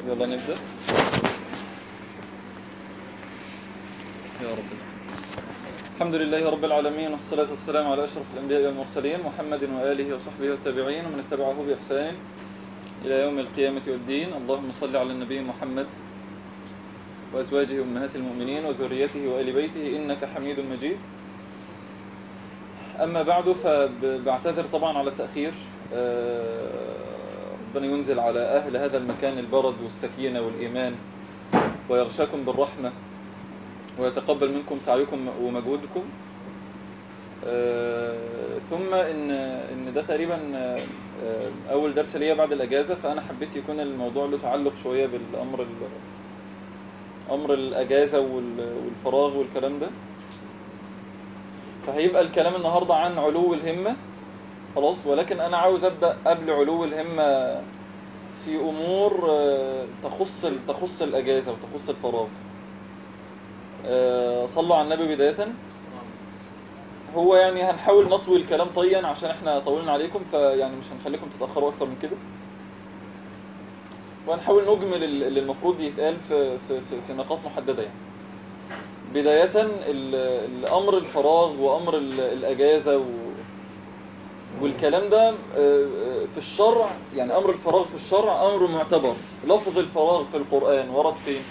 يلا نبدأ يا رب الحمد لله رب العالمين والصلاة والسلام على أشرف الأنبياء والمرسلين محمد وآله وصحبه والتابعين ومن اتبعه بإحسان إلى يوم القيامة والدين اللهم صل على النبي محمد وأزواجه أمهات المؤمنين وذريته وآل بيته إنك حميد مجيد أما بعد فبعتذر طبعا على التأخير ربنا ينزل على أهل هذا المكان البرد والسكينة والإيمان ويغشاكم بالرحمة ويتقبل منكم سعيكم ومجهودكم ثم إن, إن ده تقريبا أول درس ليا بعد الأجازة فأنا حبيت يكون الموضوع له تعلق شوية بالأمر أمر الأجازة والفراغ والكلام ده فهيبقى الكلام النهاردة عن علو الهمة خلاص ولكن أنا عاوز أبدأ قبل علو الهمة في أمور تخص تخص الأجازة وتخص الفراغ صلوا على النبي بداية هو يعني هنحاول نطوي الكلام طيا عشان احنا طولنا عليكم فيعني مش هنخليكم تتأخروا أكتر من كده وهنحاول نجمل اللي المفروض يتقال في, في, في, في نقاط محددة يعني بداية الأمر الفراغ وأمر الأجازة و والكلام ده في الشرع يعني أمر الفراغ في الشرع أمر معتبر لفظ الفراغ في القرآن ورد فين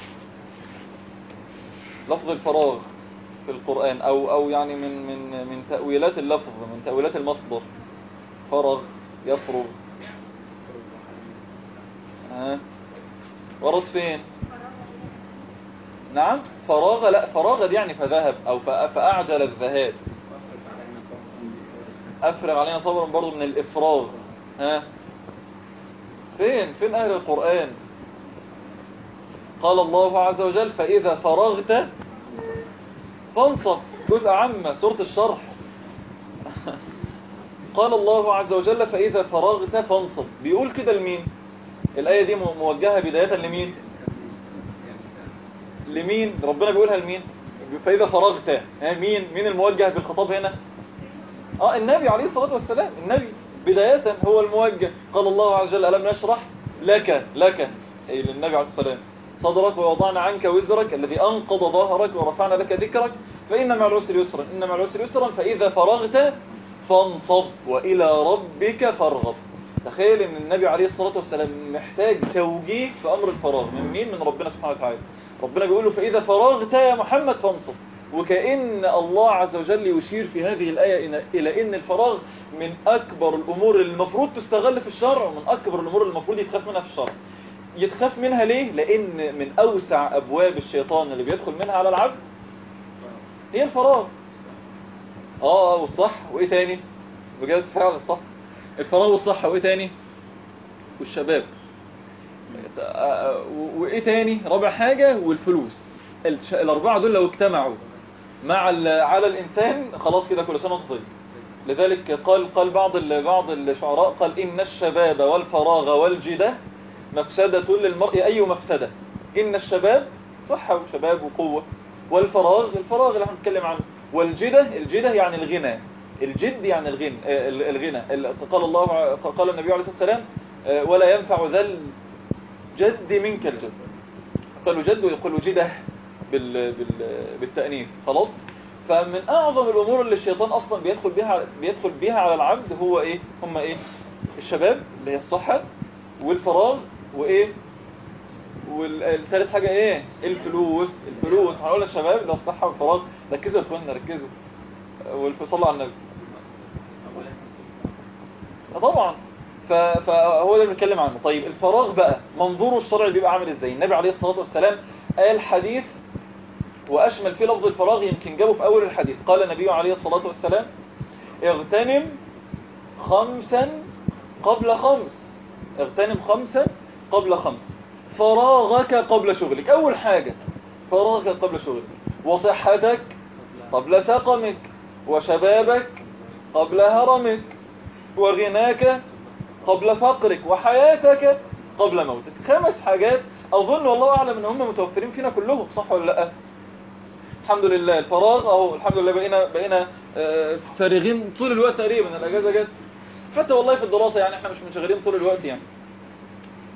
لفظ الفراغ في القرآن أو, أو يعني من, من, من تأويلات اللفظ من تأويلات المصدر فرغ يفرغ ها ورد فين نعم فراغ لا فراغ دي يعني فذهب أو فأعجل الذهاب أفرغ علينا صبرا برضو من الإفراغ ها فين فين أهل القرآن قال الله عز وجل فإذا فرغت فانصب جزء عامة سورة الشرح قال الله عز وجل فإذا فرغت فانصب بيقول كده لمين الآية دي موجهة بداية لمين لمين ربنا بيقولها لمين فإذا فرغت مين مين الموجه بالخطاب هنا اه النبي عليه الصلاة والسلام النبي بداية هو الموجه قال الله عز وجل ألم نشرح لك لك أي للنبي عليه السلام صدرك ووضعنا عنك وزرك الذي أنقض ظهرك ورفعنا لك ذكرك فإن مع العسر يسرا إن مع العسر يسرا فإذا فرغت فانصب وإلى ربك فارغب تخيل ان النبي عليه الصلاة والسلام محتاج توجيه في أمر الفراغ من مين من ربنا سبحانه وتعالى ربنا بيقول له فإذا فرغت يا محمد فانصب وكأن الله عز وجل يشير في هذه الآية إلى أن الفراغ من أكبر الأمور اللي المفروض تستغل في الشرع ومن أكبر الأمور اللي المفروض يتخاف منها في الشرع يتخاف منها ليه؟ لأن من أوسع أبواب الشيطان اللي بيدخل منها على العبد هي الفراغ آه والصح وإيه تاني؟ بجد فعلا صح الفراغ والصحة وإيه تاني؟ والشباب وإيه تاني؟ رابع حاجة والفلوس الأربعة دول لو اجتمعوا مع على الإنسان خلاص كده كل سنة وانت طيب لذلك قال قال بعض بعض الشعراء قال إن الشباب والفراغ والجدة مفسدة للمرء أي مفسدة إن الشباب صحة وشباب وقوة والفراغ الفراغ اللي هنتكلم عنه والجدة الجدة يعني الغنى الجد يعني الغنى الغنى قال الله قال النبي عليه الصلاة والسلام ولا ينفع ذا الجد منك الجد قالوا جد ويقولوا جده بال بال بالتأنيث خلاص فمن أعظم الأمور اللي الشيطان أصلا بيدخل بها بيدخل بيها على العبد هو إيه هم إيه الشباب اللي هي الصحة والفراغ وإيه والثالث حاجة إيه الفلوس الفلوس هنقول للشباب اللي هو الصحة والفراغ ركزوا يا اخوانا ركزوا والصلاة على النبي طبعا فهو ده اللي بنتكلم عنه طيب الفراغ بقى منظوره الشرعي بيبقى عامل ازاي النبي عليه الصلاة والسلام قال حديث وأشمل فيه لفظ الفراغ يمكن جابه في أول الحديث قال النبي عليه الصلاة والسلام اغتنم خمسا قبل خمس اغتنم خمسا قبل خمس فراغك قبل شغلك أول حاجة فراغك قبل شغلك وصحتك قبل سقمك وشبابك قبل هرمك وغناك قبل فقرك وحياتك قبل موتك خمس حاجات أظن والله أعلم أن هم متوفرين فينا كلهم صح ولا لا الحمد لله الفراغ أهو الحمد لله بقينا, بقينا فارغين طول الوقت تقريبا الأجازة جت حتى والله في الدراسة يعني احنا مش منشغلين طول الوقت يعني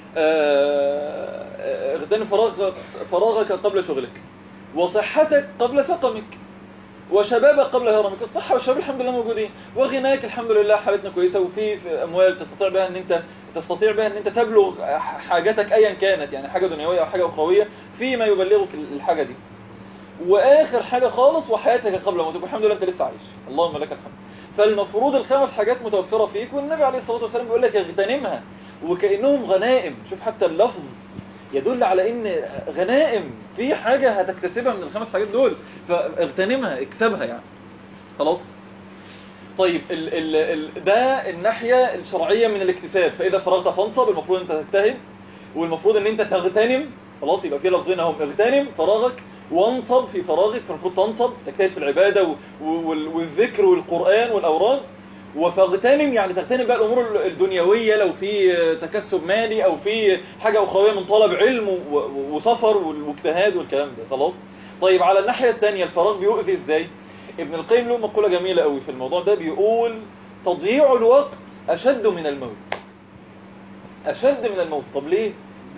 آه، آه، اغتنم فراغ فراغك قبل شغلك وصحتك قبل سقمك وشبابك قبل هرمك الصحة والشباب الحمد لله موجودين وغناك الحمد لله حالتنا كويسة وفي في أموال تستطيع بها أن أنت تستطيع بها أن أنت تبلغ حاجتك أيا كانت يعني حاجة دنيوية أو حاجة أخروية فيما يبلغك الحاجة دي وآخر حاجة خالص وحياتك قبل موتك والحمد لله أنت لسه عايش اللهم لك الحمد فالمفروض الخمس حاجات متوفرة فيك والنبي عليه الصلاة والسلام بيقول لك اغتنمها وكأنهم غنائم شوف حتى اللفظ يدل على ان غنائم في حاجة هتكتسبها من الخمس حاجات دول فاغتنمها اكسبها يعني خلاص طيب ال ال ال ده الناحية الشرعية من الاكتساب فإذا فرغت فانصب المفروض انت تجتهد والمفروض ان انت تغتنم خلاص يبقى في لفظين اهم اغتنم فراغك وانصب في فراغك فالمفروض تنصب تجتهد في العبادة و- وال- والذكر والقرآن والأوراد وفاغتنم يعني تغتنم بقى الأمور الدنيوية لو في تكسب مالي أو في حاجة أخروية من طلب علم و- و- وسفر واجتهاد والكلام ده خلاص طيب على الناحية التانية الفراغ بيؤذي ازاي ابن القيم له مقولة جميلة قوي في الموضوع ده بيقول تضييع الوقت أشد من الموت أشد من الموت طب ليه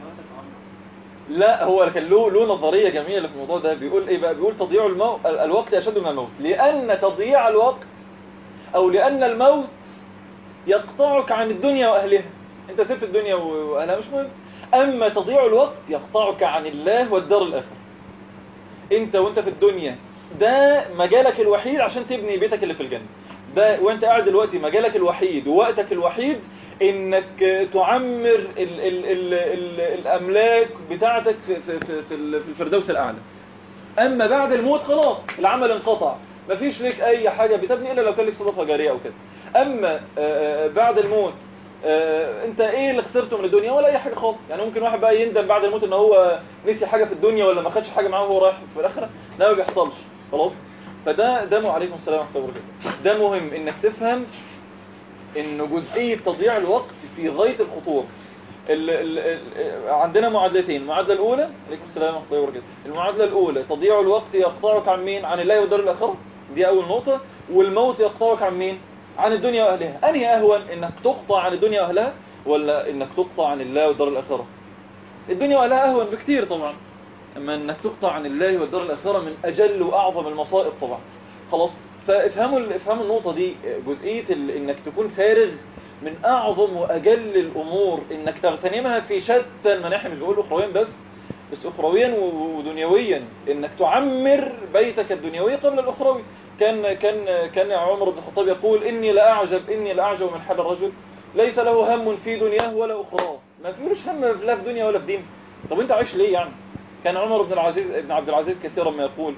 لا هو كان له له نظريه جميله في الموضوع ده بيقول ايه بقى بيقول تضييع المو... ال- الوقت اشد من الموت لان تضييع الوقت او لان الموت يقطعك عن الدنيا واهلها انت سبت الدنيا و- واهلها مش مهم اما تضييع الوقت يقطعك عن الله والدار الاخره انت وانت في الدنيا ده مجالك الوحيد عشان تبني بيتك اللي في الجنه ده وانت قاعد دلوقتي مجالك الوحيد ووقتك الوحيد انك تعمر ال ال ال ال الاملاك بتاعتك في, في, في, في ال- في الفردوس الاعلى اما بعد الموت خلاص العمل انقطع مفيش لك اي حاجة بتبني الا لو كان لك صدقة جارية او كده اما آه، آه، بعد الموت آه، انت ايه اللي خسرته من الدنيا ولا اي حاجة خالص يعني ممكن واحد بقى يندم بعد الموت ان هو نسي حاجة في الدنيا ولا ما خدش حاجة معاه وهو رايح في الاخرة ده ما بيحصلش خلاص فده ده مو عليكم السلام ورحمة الله وبركاته ده مهم انك تفهم ان جزئية تضييع الوقت في غاية الخطورة ال ال ال عندنا معادلتين المعادلة الأولى عليكم السلام ورحمة الله وبركاته المعادلة الأولى تضييع الوقت يقطعك عن مين عن الله والدار الآخرة دي أول نقطة والموت يقطعك عن مين عن الدنيا وأهلها أنهي أهون إنك تقطع عن الدنيا وأهلها ولا إنك تقطع عن الله والدار الآخرة الدنيا وأهلها أهون بكتير طبعا أما إنك تقطع عن الله والدار الآخرة من أجل وأعظم المصائب طبعا خلاص فافهموا افهموا النقطة دي جزئية ال- انك تكون فارغ من اعظم واجل الامور انك تغتنمها في شتى المناحي مش بقول اخرويا بس بس اخرويا و- ودنيويا انك تعمر بيتك الدنيوي قبل الاخروي كان كان كان عمر بن الخطاب يقول اني لاعجب اني لاعجب من حال الرجل ليس له هم في دنياه ولا اخراه ما فيهوش هم لا في دنيا ولا في دين طب انت عايش ليه يعني كان عمر بن العزيز ابن عبد العزيز كثيرا ما يقول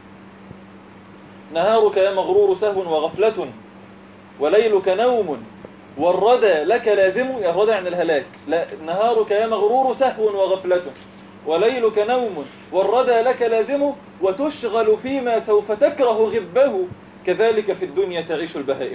نهارك يا مغرور سهو وغفلة وليلك نوم والردى لك لازم يا الردى يعني الهلاك لا نهارك يا مغرور سهو وغفلة وليلك نوم والردى لك لازم وتشغل فيما سوف تكره غبه كذلك في الدنيا تعيش البهائم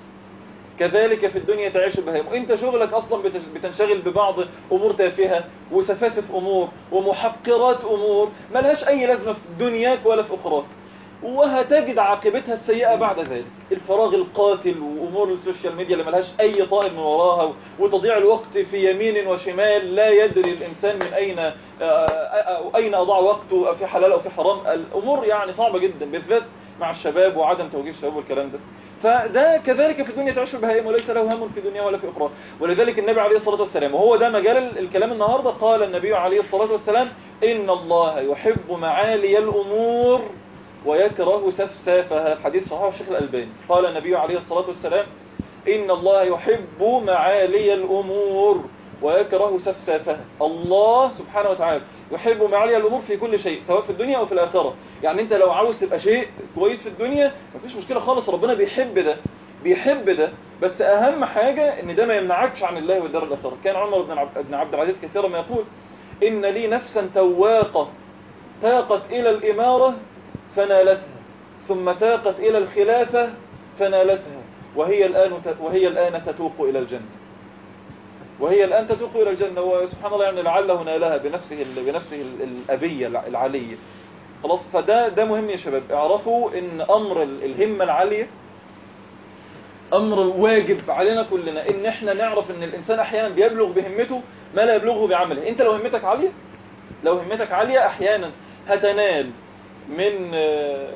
كذلك في الدنيا تعيش البهائم وانت شغلك اصلا بتش- بتنشغل ببعض امور تافهة وسفاسف امور ومحقرات امور ملهاش اي لازمة في دنياك ولا في اخراك وهتجد عاقبتها السيئة بعد ذلك الفراغ القاتل وأمور السوشيال ميديا اللي ملهاش أي طائل من وراها وتضيع الوقت في يمين وشمال لا يدري الإنسان من أين آه، آه، أين أضاع وقته أو في حلال أو في حرام الأمور يعني صعبة جدا بالذات مع الشباب وعدم توجيه الشباب والكلام ده فده كذلك في الدنيا تعيش البهائم وليس له هم في دنيا ولا في أخرى ولذلك النبي عليه الصلاة والسلام وهو ده مجال الكلام النهاردة قال النبي عليه الصلاة والسلام إن الله يحب معالي الأمور ويكره سفسافها الحديث صحيح الشيخ الألباني قال النبي عليه الصلاة والسلام إن الله يحب معالي الأمور ويكره سفسافها الله سبحانه وتعالى يحب معالي الأمور في كل شيء سواء في الدنيا أو في الآخرة يعني أنت لو عاوز تبقى شيء كويس في الدنيا مفيش مشكلة خالص ربنا بيحب ده بيحب ده بس أهم حاجة إن ده ما يمنعكش عن الله والدار الآخرة كان عمر بن عبد بن عبد العزيز كثيرا ما يقول إن لي نفسا تواقة تاقت إلى الإمارة فنالتها ثم تاقت إلى الخلافة فنالتها وهي الآن وهي الآن تتوق إلى الجنة وهي الآن تتوق إلى الجنة وسبحان الله يعني لعله نالها بنفسه ال- بنفسه ال- الأبية الع- العالية خلاص فده ده مهم يا شباب اعرفوا ان امر ال- الهمة العالية امر واجب علينا كلنا ان احنا نعرف ان الانسان احيانا بيبلغ بهمته ما لا يبلغه بعمله انت لو همتك عالية لو همتك عالية احيانا هتنال من آه،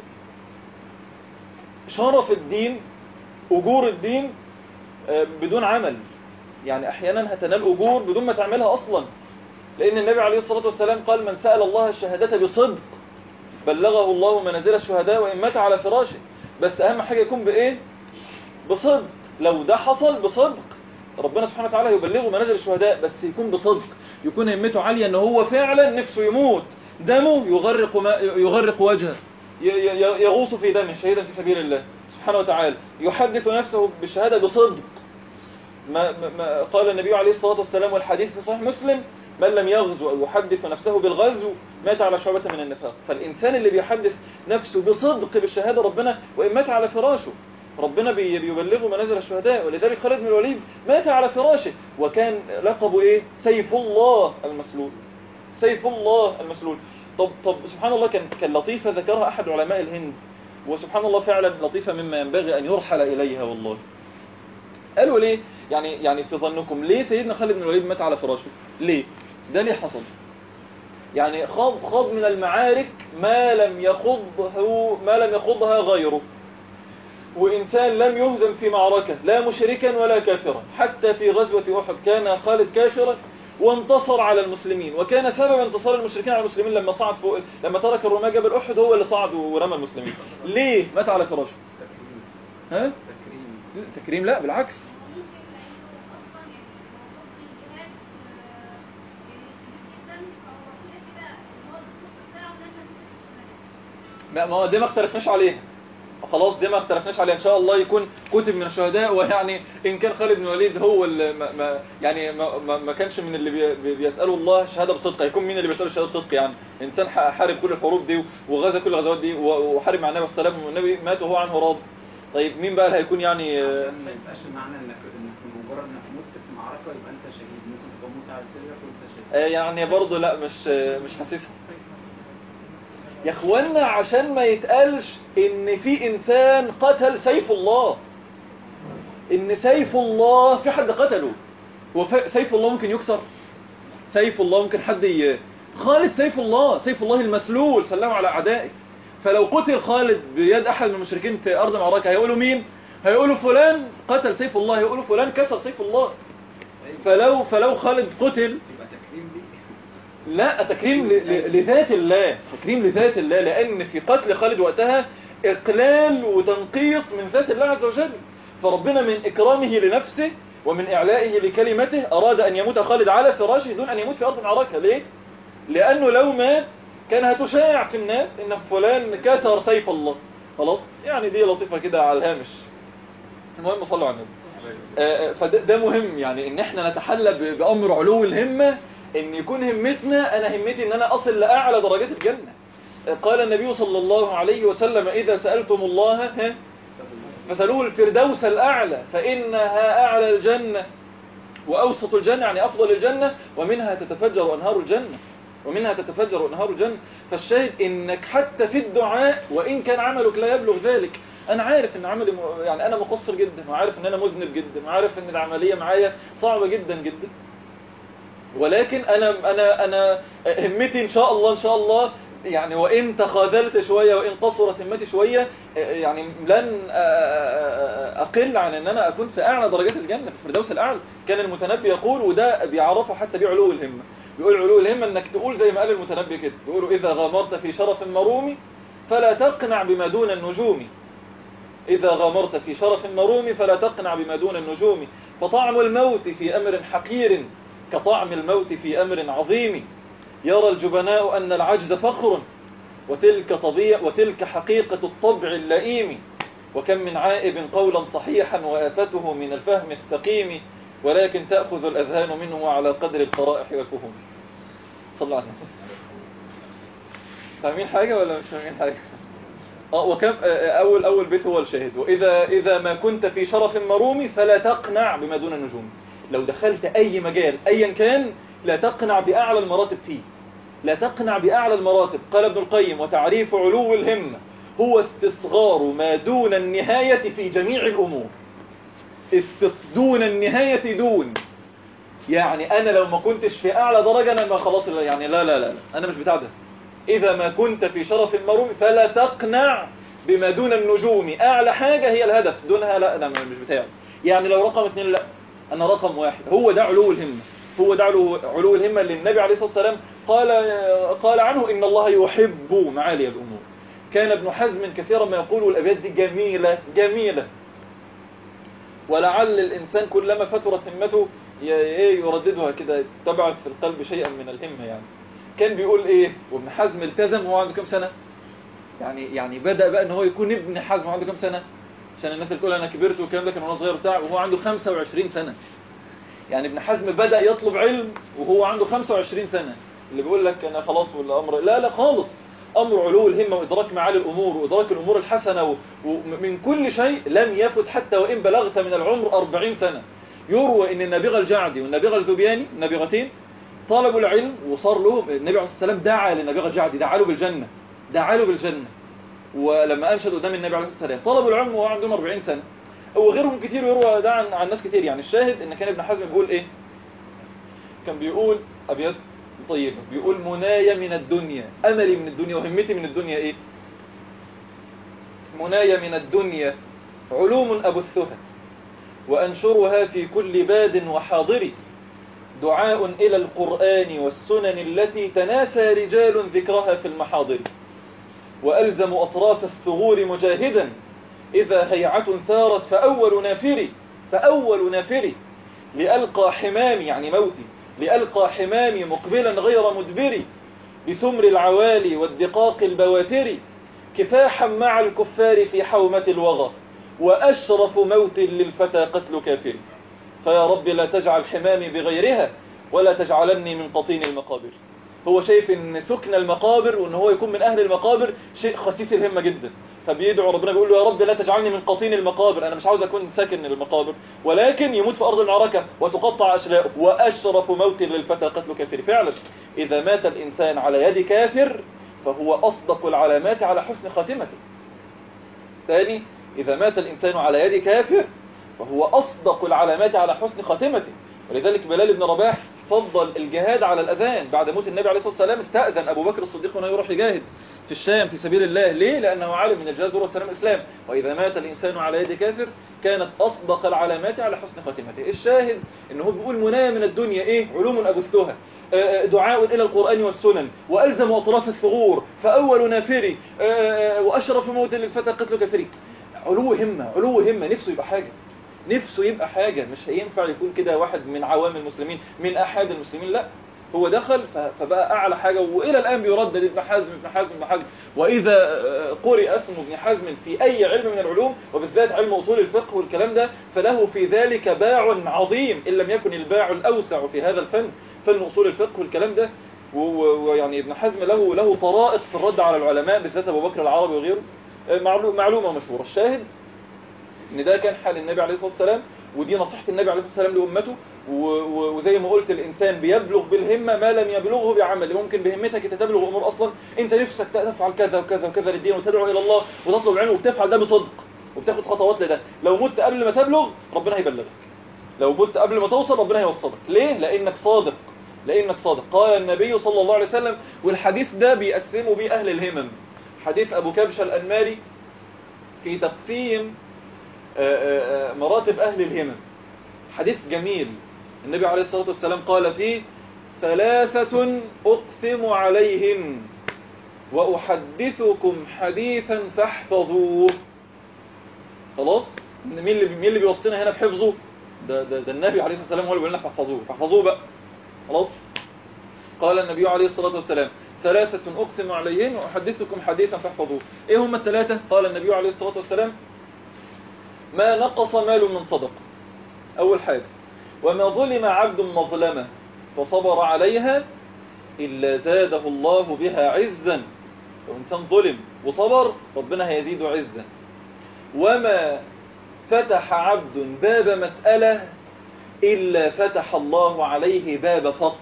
شرف الدين اجور الدين آه، بدون عمل يعني احيانا هتنال اجور بدون ما تعملها اصلا لان النبي عليه الصلاة والسلام قال من سأل الله الشهادة بصدق بلغه الله منازل الشهداء وإن مات على فراشه بس أهم حاجة يكون بإيه بصدق لو ده حصل بصدق ربنا سبحانه وتعالى يبلغه منازل الشهداء بس يكون بصدق يكون همته عالية ان هو فعلا نفسه يموت دمه يغرق, ما يغرق وجهه ي- ي- يغوص في دمه شهيدا في سبيل الله سبحانه وتعالى يحدث نفسه بالشهادة بصدق ما, ما- ما قال النبي عليه الصلاة والسلام والحديث في صحيح مسلم من لم يغزو أو يحدث نفسه بالغزو مات على شعبة من النفاق فالإنسان اللي بيحدث نفسه بصدق بالشهادة ربنا وإن مات على فراشه ربنا بي- بيبلغه منازل الشهداء ولذلك خالد بن الوليد مات على فراشه وكان لقبه إيه سيف الله المسلول سيف الله المسلول طب, طب سبحان الله كان, كان لطيفة ذكرها أحد علماء الهند وسبحان الله فعلا لطيفة مما ينبغي أن يرحل إليها والله قالوا ليه يعني يعني في ظنكم ليه سيدنا خالد بن الوليد مات على فراشه ليه ده ليه حصل يعني خاض خاض من المعارك ما لم يخضه ما لم يخضها غيره وإنسان لم يهزم في معركة لا مشركا ولا كافرا حتى في غزوة أحد كان خالد كافرا وانتصر على المسلمين وكان سبب انتصار المشركين على المسلمين لما صعد فوق لما ترك الرماة جبل أحد هو اللي صعد ورمى المسلمين ليه مات على فراشه تكريم ها تكريم تكريم لا بالعكس ما ما هو دي ما اختلفناش عليها خلاص دي ما اختلفناش عليها ان شاء الله يكون كتب من الشهداء ويعني ان كان خالد بن الوليد هو اللي ما ما يعني ما, ما, ما كانش من اللي بي بي- بيسالوا الله الشهاده بصدق هيكون مين اللي بيسالوا الشهاده بصدق يعني انسان ح- حارب كل الحروب دي وغزا كل الغزوات دي و- وحارب مع النبي صلى الله عليه وسلم والنبي مات وهو عنه راض طيب مين بقى اللي هيكون يعني آه، عشان ما يبقاش معنى انك انك مجرد انك مت في معركه يبقى انت شهيد ممكن تبقى موت على سريرك وانت شهيد آه، يعني برضه لا مش آه، مش حاسسها يا اخوانا عشان ما يتقالش ان في انسان قتل سيف الله ان سيف الله في حد قتله هو ف- سيف الله ممكن يكسر سيف الله ممكن حد ي... خالد سيف الله سيف الله المسلول سلمه على اعدائه فلو قتل خالد بيد احد من المشركين في ارض معركه هيقولوا مين هيقولوا فلان قتل سيف الله هيقولوا فلان كسر سيف الله فلو فلو خالد قتل يبقى تكريم ليك لا تكريم ل- ل- لذات الله تكريم لذات الله لأن في قتل خالد وقتها إقلال وتنقيص من ذات الله عز وجل فربنا من إكرامه لنفسه ومن إعلائه لكلمته أراد أن يموت خالد على فراشه دون أن يموت في أرض معركة ليه؟ لأنه لو مات كان هتشاع في الناس إن فلان كسر سيف الله خلاص يعني دي لطيفة كده على الهامش المهم صلوا على النبي آه، آه، فده ده مهم يعني ان احنا نتحلى ب- بامر علو الهمة ان يكون همتنا انا همتي ان انا اصل لاعلى درجات الجنة آه، قال النبي صلى الله عليه وسلم اذا سألتم الله ها فسألوه الفردوس الاعلى فانها اعلى الجنة واوسط الجنة يعني افضل الجنة ومنها تتفجر انهار الجنة ومنها تتفجر انهار الجنة فالشاهد انك حتى في الدعاء وان كان عملك لا يبلغ ذلك انا عارف ان عملي م... يعني انا مقصر جدا وعارف ان انا مذنب جدا وعارف ان العملية معايا صعبة جدا جدا ولكن انا انا انا همتي ان شاء الله ان شاء الله يعني وان تخاذلت شوية وان قصرت همتي شوية يعني لن اقل عن ان انا اكون في اعلى درجات الجنة في الفردوس الاعلى كان المتنبي يقول وده بيعرفه حتى بعلو الهمة بيقول علو الهمة انك تقول زي ما قال المتنبي كده بيقولوا اذا غامرت في شرف مروم فلا تقنع بما دون النجوم إذا غامرت في شرف مروم فلا تقنع بما دون النجوم فطعم الموت في أمر حقير كطعم الموت في أمر عظيم يرى الجبناء أن العجز فخر وتلك, طبيع وتلك حقيقة الطبع اللئيم وكم من عائب قولا صحيحا وآفته من الفهم السقيم ولكن تأخذ الأذهان منه على قدر القرائح والفهوم صلى الله عليه وسلم فاهمين حاجة ولا مش فاهمين حاجة اه وكم آه، اول اول بيت هو الشاهد واذا اذا ما كنت في شرف مروم فلا تقنع بما دون النجوم لو دخلت اي مجال ايا كان لا تقنع باعلى المراتب فيه لا تقنع باعلى المراتب قال ابن القيم وتعريف علو الهمة هو استصغار ما دون النهاية في جميع الامور استص- دون النهاية دون يعني انا لو ما كنتش في اعلى درجة انا ما خلاص يعني لا لا لا, لا. انا مش بتاع ده اذا ما كنت في شرف مروم فلا تقنع بما دون النجوم اعلى حاجة هي الهدف دونها لا انا مش بتاعي يعني لو رقم اتنين لا انا رقم واحد هو ده علو الهمة هو ده علو, علو الهمة اللي النبي عليه الصلاة والسلام قال قال عنه ان الله يحب معالي الامور كان ابن حزم كثيرا ما يقول الابيات دي جميلة جميلة ولعل الإنسان كلما فترت همته ي- إيه يرددها كده تبعث في القلب شيئا من الهمة يعني كان بيقول إيه وابن حزم التزم وهو عنده كم سنة يعني يعني بدأ بقى إن هو يكون ابن حزم وعنده كم سنة عشان الناس اللي تقول أنا كبرت والكلام ده كان وأنا صغير بتاع وهو عنده 25 سنة يعني ابن حزم بدأ يطلب علم وهو عنده 25 سنة اللي بيقول لك أنا خلاص ولا أمر لا لا خالص أمر علو الهمة وإدراك معالي الأمور وإدراك الأمور الحسنة و- ومن كل شيء لم يفت حتى وإن بلغت من العمر 40 سنة يروى أن النابغة الجعدي والنابغة الذبياني النابغتين طلبوا العلم وصار لهم النبي عليه الصلاة والسلام دعا للنابغة الجعدي دعا له بالجنة دعا له بالجنة ولما أنشد قدام النبي عليه الصلاة والسلام طلبوا العلم وهو عندهم 40 سنة وغيرهم كتير يروى ده عن, عن ناس كتير يعني الشاهد ان كان ابن حزم بيقول ايه كان بيقول ابيات طيبة بيقول منايا من الدنيا املي من الدنيا وهمتي من الدنيا ايه منايا من الدنيا علوم ابثها وانشرها في كل باد وحاضر دعاء الى القرآن والسنن التي تناسى رجال ذكرها في المحاضر وألزم أطراف الثغور مجاهدا إذا هيعة ثارت فأول نافري فأول نافري لألقى حمامي يعني موتي لألقى حمامي مقبلا غير مدبري بسمر العوالي والدقاق البواتر كفاحا مع الكفار في حومة الوغى وأشرف موت للفتى قتل كافر فيا رب لا تجعل حمامي بغيرها ولا تجعلني من قطين المقابر هو شايف ان سكن المقابر وان هو يكون من اهل المقابر شيء خسيس الهمة جدا فبيدعو ربنا بيقول له يا رب لا تجعلني من قطين المقابر انا مش عاوز اكون ساكن المقابر ولكن يموت في ارض المعركة وتقطع اشلاؤه واشرف موت للفتى قتل كافر فعلا اذا مات الانسان على يد كافر فهو اصدق العلامات على حسن خاتمته ثاني اذا مات الانسان على يد كافر فهو اصدق العلامات على حسن خاتمته ولذلك بلال بن رباح فضل الجهاد على الأذان بعد موت النبي عليه الصلاة والسلام استأذن أبو بكر الصديق أنه يروح يجاهد في الشام في سبيل الله ليه؟ لأنه عالم من الجهاد والسلام الإسلام وإذا مات الإنسان على يد كافر كانت أصدق العلامات على حسن خاتمته الشاهد أنه بيقول منايا من الدنيا إيه؟ علوم أبثها آه، دعاء إلى القرآن والسنن وألزم أطراف الثغور فأول نافري آه، وأشرف موت للفتى قتل كافري علو همة علو همة نفسه يبقى حاجة نفسه يبقى حاجة مش هينفع يكون كده واحد من عوام المسلمين من أحد المسلمين لا هو دخل ف- فبقى أعلى حاجة وإلى الآن بيردد ابن حزم ابن حزم ابن حزم وإذا آه، قرئ اسم ابن حزم في أي علم من العلوم وبالذات علم أصول الفقه والكلام ده فله في ذلك باع عظيم إن لم يكن الباع الأوسع في هذا الفن فن أصول الفقه والكلام ده و- و- ويعني ابن حزم له له طرائق في الرد على العلماء بالذات أبو بكر العربي وغيره آه، معلو- معلومة مشهورة الشاهد ان ده كان حال النبي عليه الصلاة والسلام ودي نصيحة النبي عليه الصلاة والسلام لأمته و- و- وزي ما قلت الإنسان بيبلغ بالهمة ما لم يبلغه بعمل ممكن بهمتك انت تبلغ أمور أصلا أنت نفسك تفعل كذا وكذا وكذا للدين وتدعو إلى الله وتطلب علم وبتفعل ده بصدق وبتاخد خطوات لده لو مت قبل ما تبلغ ربنا هيبلغك لو مت قبل ما توصل ربنا هيوصلك ليه؟ لأنك صادق لأنك صادق قال النبي صلى الله عليه وسلم والحديث ده بيقسموا بيه أهل الهمم حديث أبو كبشة الأنماري في تقسيم آه، آه، مراتب أهل الهمم حديث جميل النبي عليه الصلاة والسلام قال فيه ثلاثة أقسم عليهم وأحدثكم حديثا فاحفظوه خلاص مين اللي مين اللي بيوصينا هنا بحفظه ده, ده, ده النبي عليه الصلاة والسلام هو اللي بيقول لنا فاحفظوه فاحفظوه بقى خلاص قال النبي عليه الصلاة والسلام ثلاثة أقسم عليهن وأحدثكم حديثا فاحفظوه إيه هم الثلاثة قال النبي عليه الصلاة والسلام ما نقص مال من صدق أول حاجة وما ظلم عبد مظلمة فصبر عليها إلا زاده الله بها عزا لو إنسان ظلم وصبر ربنا هيزيده عزا وما فتح عبد باب مسألة إلا فتح الله عليه باب فقر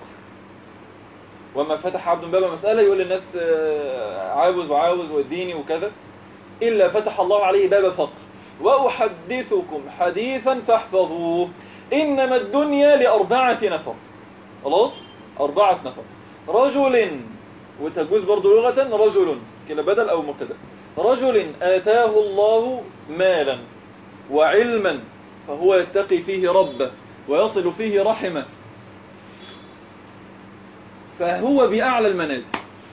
وما فتح عبد باب مسألة يقول للناس آه، عاوز وعاوز واديني وكذا إلا فتح الله عليه باب فقر وأحدثكم حديثا فاحفظوه إنما الدنيا لأربعة نفر خلاص أربعة نفر رجل وتجوز برضو لغة رجل كلا بدل أو مبتدا رجل آتاه الله مالا وعلما فهو يتقي فيه ربه ويصل فيه رحمه فهو بأعلى المنازل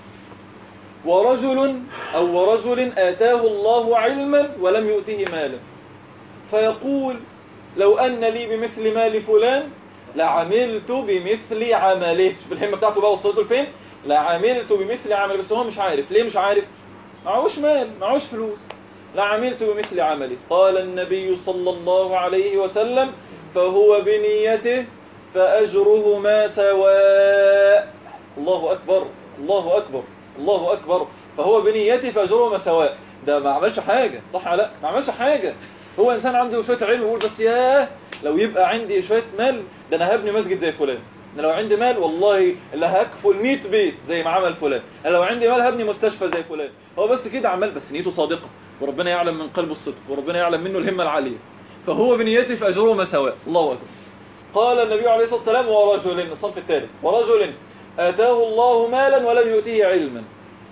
ورجل أو ورجل آتاه الله علما ولم يؤته مالا فيقول لو أن لي بمثل مال فلان لعملت بمثل عمله شوف الهمة بتاعته بقى وصلته لفين لعملت بمثل عمله بس هو مش عارف ليه مش عارف معهوش مال معهوش فلوس لعملت بمثل عمله قال النبي صلى الله عليه وسلم فهو بنيته فأجرهما سواء الله أكبر الله أكبر الله أكبر فهو بنيته فأجرهما سواء ده ما عملش حاجة صح ولا لا ما عملش حاجة هو إنسان عنده شوية علم يقول بس ياه لو يبقى عندي شوية مال ده أنا هبني مسجد زي فلان أنا لو عندي مال والله اللي هكفل 100 بيت زي ما عمل فلان أنا لو عندي مال هبني مستشفى زي فلان هو بس كده عمال بس نيته صادقة وربنا يعلم من قلبه الصدق وربنا يعلم منه الهمة العالية فهو بنيته فأجرهما سواء الله أكبر قال النبي عليه الصلاة والسلام ورجل الصنف الثالث ورجل آتاه الله مالا ولم يؤتيه علما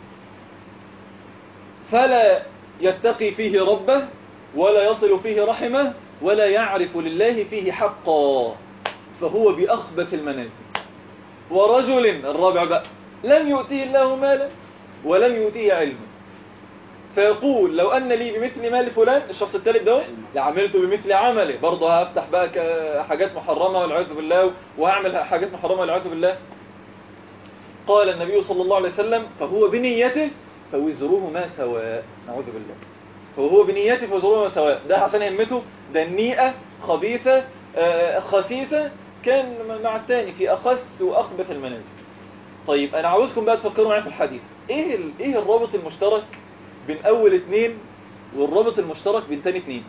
فلا يتقي فيه ربه ولا يصل فيه رحمه ولا يعرف لله فيه حقا فهو بأخبث المنازل ورجل الرابع بقى لم يؤتيه الله مالا ولم يؤتيه علما فيقول لو أن لي بمثل مال فلان الشخص الثالث ده لعملت بمثل عمله برضه هفتح بقى ك- حاجات محرمة والعياذ بالله وهعمل حاجات محرمة والعياذ بالله قال النبي صلى الله عليه وسلم فهو بنيته فوزرهما سواء نعوذ بالله فهو بنيته فوزرهما سواء ده عشان همته دنيئة خبيثة آه، خسيسة كان مع الثاني في أخس وأخبث المنازل طيب أنا عاوزكم بقى تفكروا معايا في الحديث إيه, ال- إيه الرابط المشترك بين أول اتنين والرابط المشترك بين تاني اتنين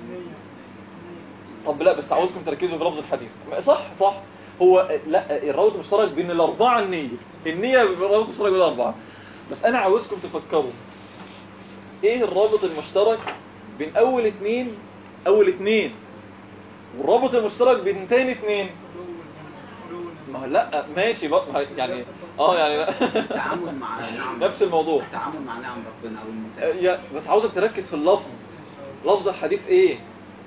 طب لا بس عاوزكم تركزوا في لفظ الحديث صح صح هو لا الرابط المشترك بين الأربعة النية النية الرابط المشترك بين الأربعة بس أنا عاوزكم تفكروا إيه الرابط المشترك بين أول اتنين أول اتنين والرابط المشترك بين تاني اتنين ما هو لا ماشي بقى ما هو يعني اه يعني لا التعامل مع نعم نفس الموضوع التعامل مع نعم ربنا او المتابعة يا بس عاوزك تركز في اللفظ لفظ الحديث ايه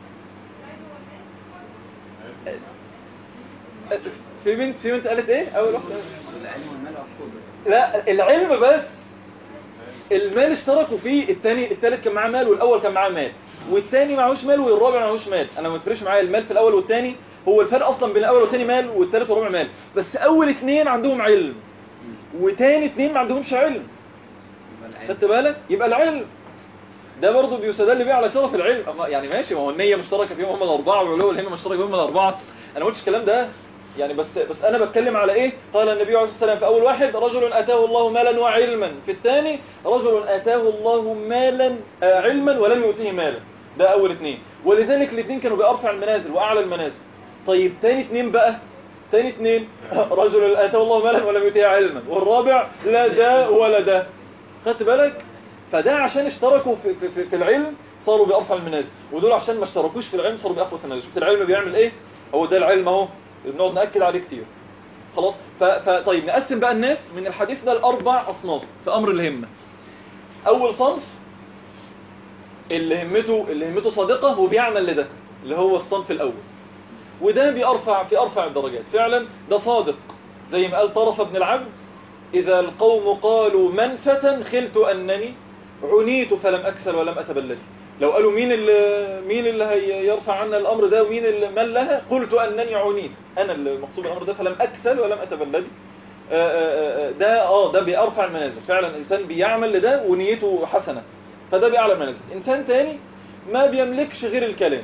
في بنت في بنت قالت ايه اول واحده العلم والمال أفضل لا العلم بس المال اشتركوا فيه التاني التالت كان معاه مال والاول كان معاه مال والتاني معهوش مال والرابع معهوش مال انا ما تفرقش معايا المال في الاول والتاني هو الفرق اصلا بين الاول والتاني مال والتالت والرابع مال بس اول اتنين عندهم علم وتاني اتنين ما عندهمش علم يبقى العلم خدت بالك يبقى العلم ده برضه بيستدل بيه على شرف العلم أما يعني ماشي ما هو النية مشتركة فيهم هم الأربعة وعلو الهمة مشتركة فيهم الأربعة أنا ما قلتش الكلام ده يعني بس بس أنا بتكلم على إيه قال النبي عليه الصلاة والسلام في أول واحد رجل آتاه الله مالا وعلما في الثاني رجل آتاه الله مالا آه، علما ولم يؤتيه مالا ده أول اثنين ولذلك الاثنين كانوا بأرفع المنازل وأعلى المنازل طيب تاني اثنين بقى تاني اثنين رجل آتاه الله مالا ولم يؤتيه علما والرابع لا ده ولا ده خدت بالك فده عشان اشتركوا في, في, في, في العلم صاروا بأرفع المنازل ودول عشان ما اشتركوش في العلم صاروا بأخوة المنازل شفت العلم بيعمل ايه هو ده العلم اهو اللي بنقعد نأكد عليه كتير خلاص ف- فطيب نقسم بقى الناس من الحديث ده لأربع أصناف في أمر الهمة أول صنف اللي همته اللي همته صادقة وبيعمل لده اللي هو الصنف الأول وده بيرفع في أرفع الدرجات فعلا ده صادق زي ما قال طرف ابن العبد إذا القوم قالوا من فتى خلت أنني عنيت فلم أكسل ولم أتبلد لو قالوا مين اللي مين اللي هيرفع عنا الأمر ده ومين اللي من لها قلت أنني عنيت أنا المقصود بالأمر ده فلم أكسل ولم أتبلد آه، آه، آه، ده اه ده بيرفع المنازل فعلا الإنسان بيعمل لده ونيته حسنة فده بيعلى المنازل إنسان تاني ما بيملكش غير الكلام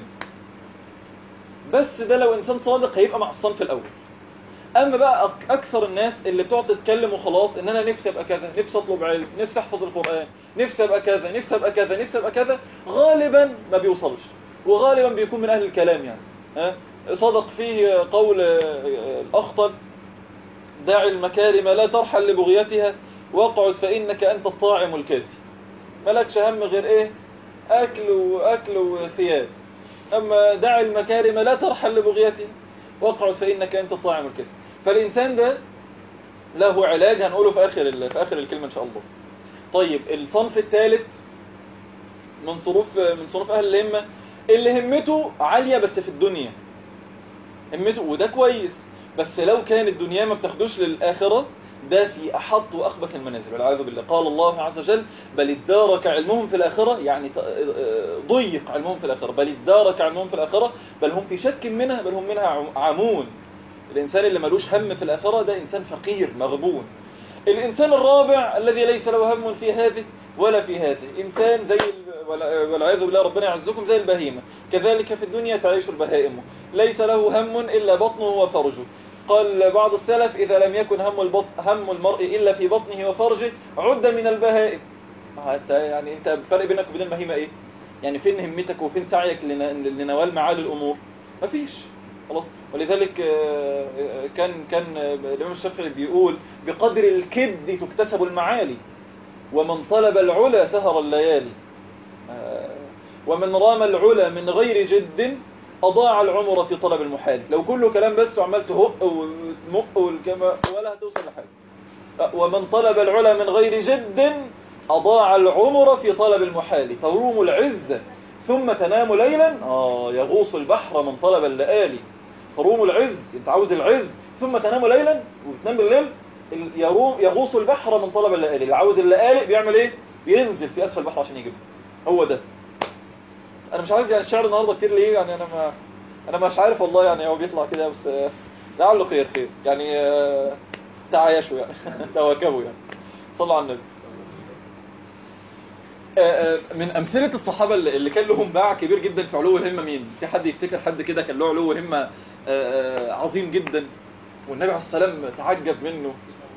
بس ده لو إنسان صادق هيبقى مع الصنف الأول اما بقى أك- اكثر الناس اللي بتقعد تتكلم وخلاص ان انا نفسي ابقى كذا نفسي اطلب علم نفسي احفظ القرآن نفسي ابقى كذا نفسي ابقى كذا نفسي ابقى كذا غالبا ما بيوصلش وغالبا بيكون من اهل الكلام يعني ها صدق فيه قول آه، الاخطل دع المكارم لا ترحل لبغيتها واقعد فانك انت الطاعم الكاسي مالكش هم غير ايه أكل وأكل وثياب أما دع المكارم لا ترحل لبغيته واقعد فإنك أنت الطاعم الكسب فالإنسان ده له علاج هنقوله في آخر ال- في آخر الكلمة إن شاء الله طيب الصنف الثالث من صنوف من صنوف أهل الهمة اللي همته عالية بس في الدنيا همته وده كويس بس لو كان الدنيا ما بتاخدوش للآخرة ده في أحط وأخبث المنازل والعياذ بالله قال الله عز وجل بل ادارك علمهم في الآخرة يعني ت- آه، ضيق علمهم في الآخرة بل ادارك علمهم في الآخرة بل هم في شك منها بل هم منها عم- عمون الإنسان اللي ملوش هم في الآخرة ده إنسان فقير مغبون الإنسان الرابع الذي ليس له هم في هذه ولا في هذه إنسان زي ال- ولا- والعياذ بالله ربنا يعزكم زي البهيمة كذلك في الدنيا تعيش البهائم ليس له هم إلا بطنه وفرجه قال بعض السلف إذا لم يكن هم, البط... هم المرء إلا في بطنه وفرجه عد من البهائم حتى يعني أنت الفرق بينك وبين البهيمة إيه يعني فين همتك وفين سعيك لن... لنوال معالي الأمور مفيش خلاص ولذلك آه، آه، كان كان آه، الإمام الشافعي بيقول بقدر الكبد تكتسب المعالي ومن طلب العلا سهر الليالي آه، ومن رام العلا من غير جد أضاع العمر في طلب المحال لو كله كلام بس وعمال تهق وتمق والكما ولا هتوصل لحاجة آه، ومن طلب العلا من غير جد أضاع العمر في طلب المحال تروم العزة ثم تنام ليلا آه يغوص البحر من طلب اللآلي تروم العز انت عاوز العز ثم تنام ليلا وتنام بالليل ال- يروم يغوص البحر من طلب اللآلي اللي عاوز اللآلي بيعمل ايه بينزل في اسفل البحر عشان يجيبه هو ده انا مش عارف يعني الشعر النهارده كتير ليه يعني انا ما انا مش عارف والله يعني هو بيطلع كده بس آه، لعله خير خير يعني آه، تعايشوا يعني تواكبوا يعني صلوا على النبي آه، آه، من أمثلة الصحابة اللي اللي كان لهم باع كبير جدا في علو الهمة مين؟ في حد يفتكر حد كده كان له علو همة آه، آه، عظيم جدا والنبي عليه الصلاة والسلام تعجب منه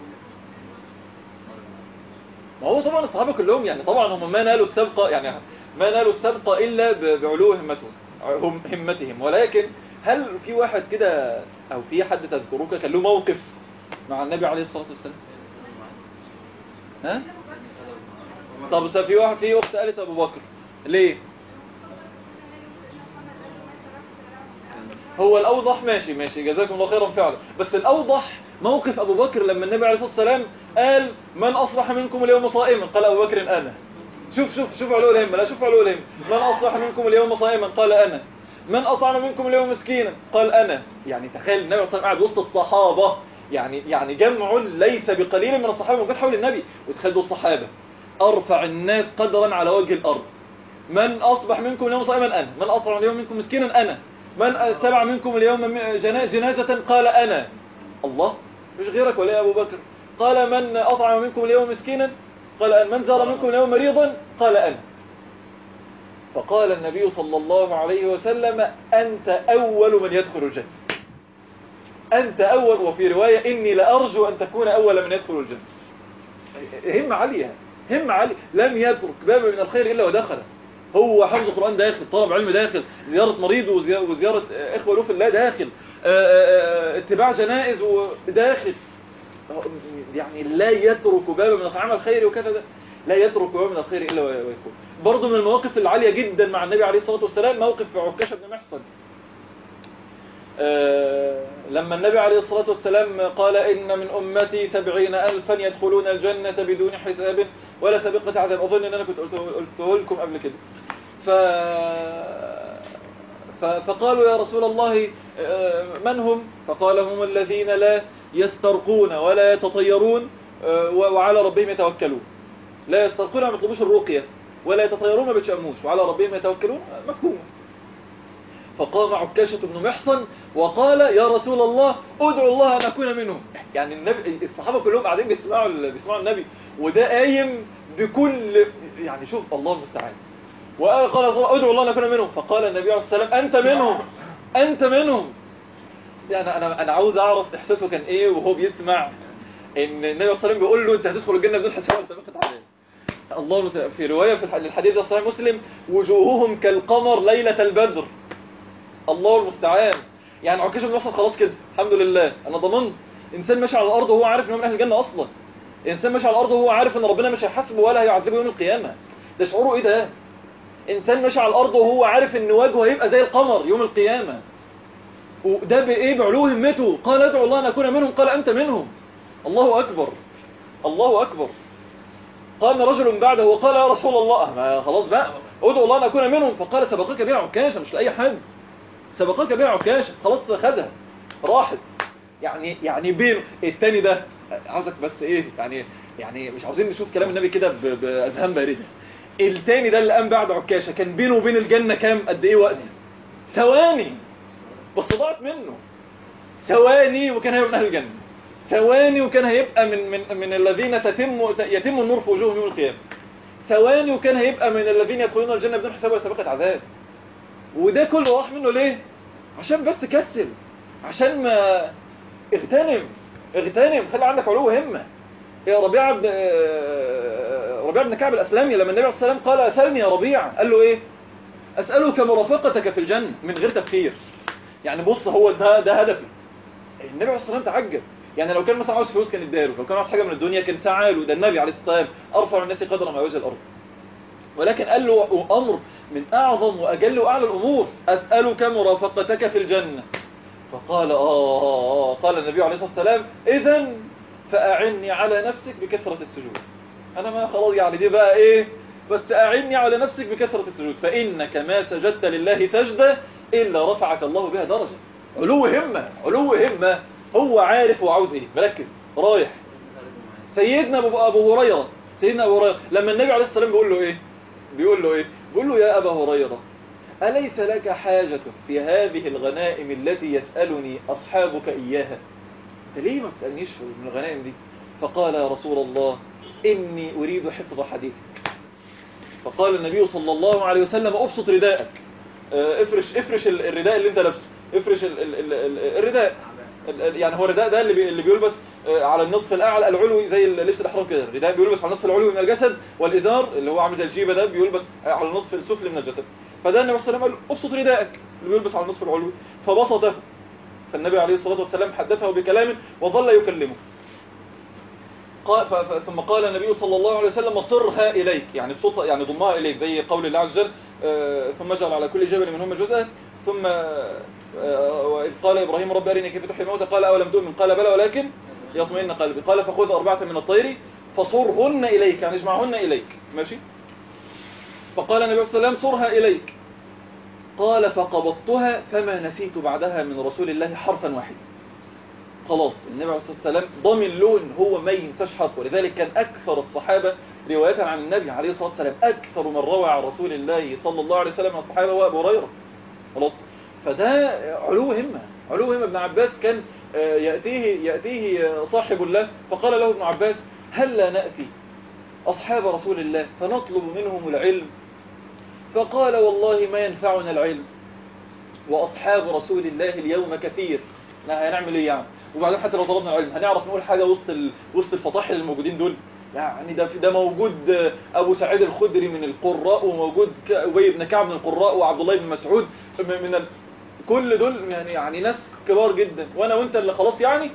ما هو طبعا الصحابة كلهم يعني طبعا هم ما نالوا السبقة يعني ما نالوا السبقة إلا ب- بعلو همتهم هم همتهم ولكن هل في واحد كده أو في حد تذكروك كان له موقف مع النبي عليه الصلاة والسلام؟ ها؟ طب بس في واحد في اخت قالت ابو بكر ليه هو الاوضح ماشي ماشي جزاكم الله خيرا فعلا بس الاوضح موقف ابو بكر لما النبي عليه الصلاه والسلام قال من اصبح منكم اليوم صائما قال ابو بكر انا شوف شوف شوف علو الهمه لا شوف علو الهمه من اصبح منكم اليوم صائما قال انا من اطعم منكم اليوم مسكينا قال انا يعني تخيل النبي عليه الصلاه والسلام قاعد وسط الصحابه يعني يعني جمع ليس بقليل من الصحابه موجود حول النبي وتخيل دول الصحابه ارفع الناس قدرا على وجه الارض من اصبح منكم اليوم صائما انا من اطعم اليوم منكم مسكينا انا من اتبع منكم اليوم جنا- جنازه قال انا الله مش غيرك ولا يا ابو بكر قال من اطعم منكم اليوم مسكينا قال أنا من زار منكم اليوم مريضا قال انا فقال النبي صلى الله عليه وسلم أنت أول من يدخل الجنة أنت أول وفي رواية إني لأرجو أن تكون أول من يدخل الجنة همة عالية همة عالية لم يترك باب من الخير إلا ودخله هو حفظ القرآن داخل طلب علم داخل زيارة مريض وزي- وزيارة إخوة له في الله داخل آه، آه، آه، اتباع جنائز وداخل يعني لا يترك باب من الخير عمل خيري وكذا ده لا يترك باب من الخير إلا ويدخل برضه من المواقف العالية جدا مع النبي عليه الصلاة والسلام موقف عكاشة بن محصن آه، لما النبي عليه الصلاة والسلام قال إن من أمتي سبعين ألفا يدخلون الجنة بدون حساب ولا سابقة عذاب أظن أن أنا كنت قلته, قلته لكم قبل كده ف... ف... فقالوا يا رسول الله آه، من هم فقال هم الذين لا يسترقون ولا يتطيرون آه، و- وعلى ربهم يتوكلون لا يسترقون ما بيطلبوش الرقية ولا يتطيرون ما بيتشأموش وعلى ربهم يتوكلون مفهوم فقام عكاشة بن محصن وقال يا رسول الله ادعو الله أن أكون منهم يعني النبي الصحابة كلهم قاعدين بيسمعوا ال- بيسمعوا النبي وده قايم بكل يعني شوف الله المستعان وقال قال يا رسول الله ادعو الله أن أكون منهم فقال النبي عليه الصلاة والسلام أنت منهم أنت منهم يعني أنا أنا عاوز أعرف إحساسه كان إيه وهو بيسمع إن النبي صلى الله عليه وسلم بيقول له أنت هتدخل الجنة بدون حساب ولا سابقة عذاب الله المستعان في رواية في الح- الحديث ده في صحيح مسلم وجوههم كالقمر ليلة البدر الله المستعان يعني عكاش بن محصن خلاص كده الحمد لله انا ضمنت انسان ماشي على الارض وهو عارف ان هو من اهل الجنه اصلا انسان ماشي على الارض وهو عارف ان ربنا مش هيحاسبه ولا هيعذبه يوم القيامه ده شعوره ايه ده انسان ماشي على الارض وهو عارف ان وجهه هيبقى زي القمر يوم القيامه وده بايه بعلو همته قال ادعو الله ان اكون منهم قال انت منهم الله اكبر الله اكبر قام رجل بعده وقال يا رسول الله ما خلاص بقى ادعو الله ان اكون منهم فقال سبقك بها عكاشه مش لاي حد سبقك بها عكاشه خلاص خدها راحت يعني يعني بين التاني ده عاوزك بس ايه يعني يعني مش عاوزين نشوف كلام النبي كده ب- باذهان بارده التاني ده اللي قام بعد عكاشه كان بينه وبين الجنه كام قد ايه وقت ثواني بس ضاعت منه ثواني وكان هيبقى من اهل الجنه ثواني وكان هيبقى من من من الذين تتم يتم النور في وجوههم يوم القيامه ثواني وكان هيبقى من الذين يدخلون الجنه بدون حساب ولا سابقه عذاب وده كله راح منه ليه عشان بس كسل عشان ما اغتنم اغتنم خلي عندك علو همه يا ربيعه بن آه، ربيعه بن كعب الاسلمي لما النبي عليه الصلاه والسلام قال اسالني يا ربيعه قال له ايه اسالك مرافقتك في الجنه من غير تفكير يعني بص هو ده ده هدفي النبي عليه الصلاه والسلام تعجب يعني لو كان مثلا عاوز فلوس كان اداله لو كان عاوز حاجه من الدنيا كان سعى له ده النبي عليه الصلاه والسلام ارفع الناس قدرا ما وجه الارض ولكن قال له امر من اعظم واجل واعلى الامور اسالك مرافقتك في الجنه فقال آه, آه قال النبي عليه الصلاة والسلام إذا فأعني على نفسك بكثرة السجود أنا ما خلاص يعني دي بقى إيه بس أعني على نفسك بكثرة السجود فإنك ما سجدت لله سجدة إلا رفعك الله بها درجة علو همة علو همة هو عارف هو عاوز إيه مركز رايح سيدنا أبو أبو هريرة سيدنا أبو هريرة لما النبي عليه الصلاة والسلام بيقول له إيه بيقول له إيه بيقول له يا أبا هريرة أليس لك حاجة في هذه الغنائم التي يسألني أصحابك إياها أنت ليه ما بتسألنيش في- من الغنائم دي فقال يا رسول الله إني أريد حفظ حديثك فقال النبي صلى الله عليه وسلم أبسط رداءك آه، افرش افرش ال- الرداء اللي انت لابسه افرش ال ال ال ال الرداء ال- ال- يعني هو الرداء ده اللي بي اللي بيلبس آه، على النصف الاعلى العلوي زي لبس الاحرام كده الرداء بيلبس على النصف العلوي من الجسد والازار اللي هو عامل زي الجيبه ده بيلبس على النصف السفلي من الجسد فده النبي صلى الله عليه وسلم قال ابسط رداءك اللي بيلبس على النصف العلوي فبسطه فالنبي عليه الصلاه والسلام حدثه بكلام وظل يكلمه قال ف- ف- ثم قال النبي صلى الله عليه وسلم صرها إليك يعني بصوت يعني ضمها إليك زي قول الله عز وجل آه، ثم جعل على كل جبل منهما جزءا ثم آه، وإذ قال إبراهيم رب أرني كيف تحيي الموتى قال أولم تؤمن قال بلى ولكن يطمئن قلبي قال فخذ أربعة من الطير فصرهن إليك يعني اجمعهن إليك ماشي فقال النبي صلى الله عليه وسلم صرها إليك قال فقبضتها فما نسيت بعدها من رسول الله حرفا واحدا خلاص النبي عليه الصلاة والسلام ضامن لون هو ما ينساش حرف ولذلك كان أكثر الصحابة رواية عن النبي عليه الصلاة والسلام أكثر من روى عن رسول الله صلى الله عليه وسلم من الصحابة هو أبو هريرة خلاص فده علو همة علو همة ابن عباس كان آه، يأتيه يأتيه آه، صاحب الله فقال له ابن عباس هل لا نأتي أصحاب رسول الله فنطلب منهم العلم فقال والله ما ينفعنا العلم وأصحاب رسول الله اليوم كثير لا هنعمل ايه يعني وبعدين حتى لو طلبنا العلم هنعرف نقول حاجة وسط ال... وسط الفطاحل الموجودين دول يعني ده في ده موجود آه، أبو سعيد الخدري من القراء وموجود ك- أبي بن كعب من القراء وعبد الله بن مسعود م- من ال... كل دول يعني يعني ناس كبار جدا وأنا وأنت اللي خلاص يعني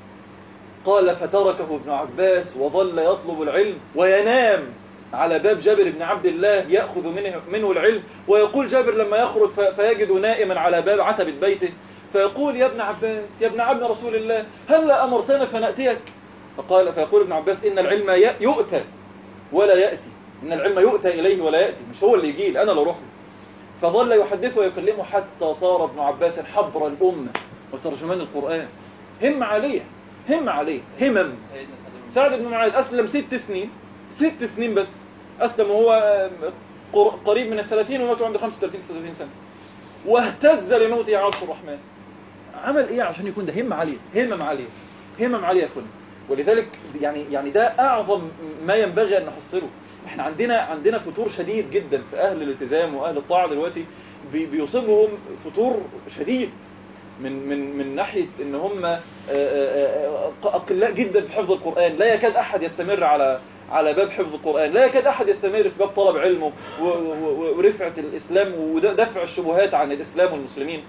قال فتركه ابن عباس وظل يطلب العلم وينام على باب جابر بن عبد الله يأخذ منه, منه العلم ويقول جابر لما يخرج ف- فيجد نائما على باب عتبة بيته فيقول يا ابن عباس يا ابن عم رسول الله هل أمرتنا فنأتيك فقال فيقول ابن عباس إن العلم ي- يؤتى ولا يأتي إن العلم يؤتى إليه ولا يأتي مش هو اللي يجي لي، أنا اللي أروح له فظل يحدثه ويكلمه حتى صار ابن عباس حبر الأمة وترجمان القرآن هم عليه هم عليه همم سعد بن معاذ أسلم ست سنين ست سنين بس أسلم وهو قر- قريب من الثلاثين ومات عنده 35 36 سنة واهتز لموته عرش الرحمن عمل ايه عشان يكون ده هم عليه همم عليه همم عليه يا اخوانا ولذلك يعني يعني ده اعظم ما ينبغي ان نحصله احنا عندنا عندنا فتور شديد جدا في اهل الالتزام واهل الطاعه دلوقتي بي- بيصيبهم فتور شديد من من من ناحيه ان هم آه، آه، آه، اقلاء جدا في حفظ القران لا يكاد احد يستمر على على باب حفظ القران لا يكاد احد يستمر في باب طلب علمه و- و- و- ورفعه الاسلام ودفع الشبهات عن الاسلام والمسلمين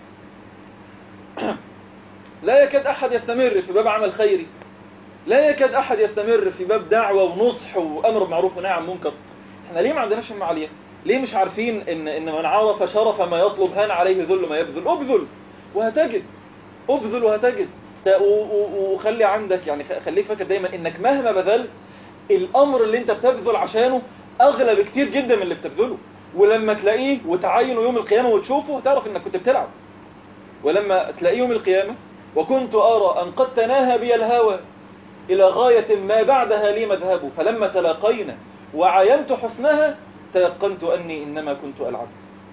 لا يكاد أحد يستمر في باب عمل خيري لا يكاد أحد يستمر في باب دعوة ونصح وأمر بمعروف ونهي عن منكر احنا ليه ما عندناش همة عالية ليه مش عارفين ان ان من عرف شرف ما يطلب هان عليه ذل ما يبذل ابذل وهتجد ابذل وهتجد ده و- و- وخلي عندك يعني خ- خليك فاكر دايما انك مهما بذلت الامر اللي انت بتبذل عشانه اغلى بكتير جدا من اللي بتبذله ولما تلاقيه وتعينه يوم القيامة وتشوفه تعرف انك كنت بتلعب ولما تلاقيه يوم القيامة وكنت أرى أن قد تناهى بي الهوى إلى غاية ما بعدها لي مذهب فلما تلاقينا وعاينت حسنها تيقنت أني إنما كنت ألعب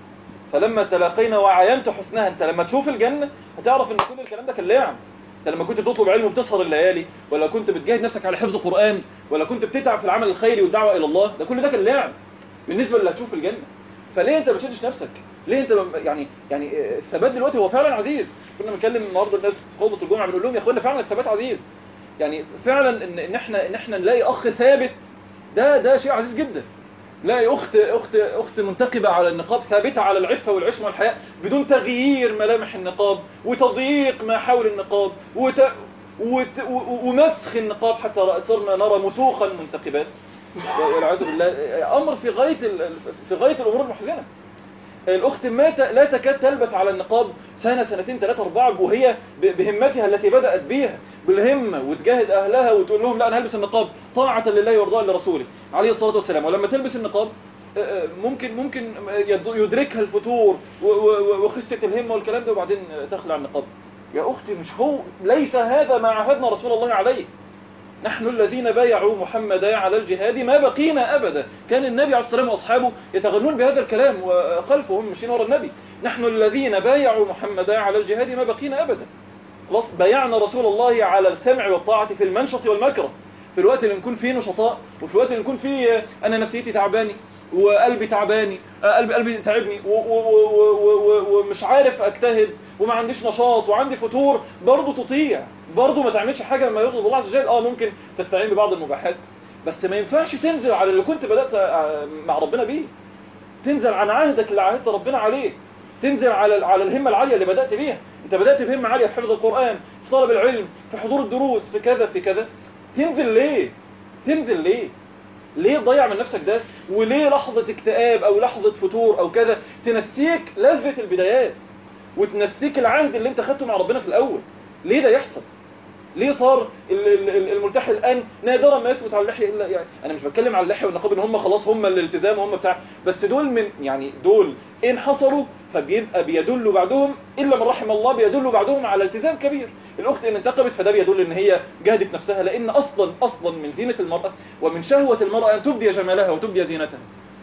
فلما تلاقينا وعاينت حسنها أنت لما تشوف الجنة هتعرف أن كل الكلام ده كان لعب أنت لما كنت بتطلب علم وبتسهر الليالي ولا كنت بتجاهد نفسك على حفظ قرآن ولا كنت بتتعب في العمل الخيري والدعوة إلى الله ده كل ده كان لعب بالنسبة اللي هتشوف الجنة فليه انت ما بتشدش نفسك ليه انت ما- يعني يعني الثبات دلوقتي هو فعلا عزيز كنا بنتكلم النهارده الناس في خطبه الجمعه بنقول لهم يا اخوانا فعلا الثبات عزيز يعني فعلا ان ان احنا ان احنا نلاقي اخ ثابت ده ده شيء عزيز جدا نلاقي اخت اخت اخت منتقبه على النقاب ثابته على العفه والعشم والحياء بدون تغيير ملامح النقاب وتضييق ما حول النقاب وت وت و- ومسخ النقاب حتى صرنا نرى مسوخا منتقبات والعياذ بالله امر في غايه ال- في غايه الامور المحزنه الاخت ما ت- لا تكاد تلبث على النقاب سنه سنتين ثلاثه اربعه وهي ب- بهمتها التي بدات بيها بالهمه وتجاهد اهلها وتقول لهم لا انا هلبس النقاب طاعه لله وارضاء لرسوله عليه الصلاه والسلام ولما تلبس النقاب آه، آه، ممكن ممكن يد- يدركها الفتور و- و- وخسه الهمه والكلام ده وبعدين تخلع النقاب يا اختي مش هو ليس هذا ما عهدنا رسول الله عليه نحن الذين بايعوا محمدا على الجهاد ما بقينا أبدا كان النبي عليه الصلاة والسلام وأصحابه يتغنون بهذا الكلام وخلفهم مشين ورا النبي نحن الذين بايعوا محمدا على الجهاد ما بقينا أبدا خلاص بايعنا رسول الله على السمع والطاعة في المنشط والمكره في الوقت اللي نكون فيه نشطاء وفي الوقت اللي نكون فيه أنا نفسيتي تعباني وقلبي تعباني آه، قلبي قلبي تعبني و- و- و- و- و- ومش عارف اجتهد وما عنديش نشاط وعندي فتور برضه تطيع برضه ما تعملش حاجه لما يغضب الله عز وجل اه ممكن تستعين ببعض المباحات بس ما ينفعش تنزل على اللي كنت بدات آه، مع ربنا بيه تنزل عن عهدك اللي عهدت ربنا عليه تنزل على على الهمه العاليه اللي بدات بيها انت بدات بهمه عاليه في حفظ القران في طلب العلم في حضور الدروس في كذا في كذا تنزل ليه تنزل ليه ليه تضيع من نفسك ده وليه لحظة اكتئاب او لحظة فتور او كذا تنسيك لذة البدايات وتنسيك العهد اللي انت خدته مع ربنا في الاول ليه ده يحصل ليه صار ال- ال- ال- الملتحي الان نادرا ما يثبت على اللحيه الا يعني انا مش بتكلم على اللحيه والنقاب ان هم خلاص هم الالتزام وهم بتاع بس دول من يعني دول ان حصلوا فبيبقى بيدلوا بعدهم الا من رحم الله بيدلوا بعدهم على التزام كبير الاخت ان انتقبت فده بيدل ان هي جهدت نفسها لان اصلا اصلا من زينه المراه ومن شهوه المراه ان تبدي جمالها وتبدي زينتها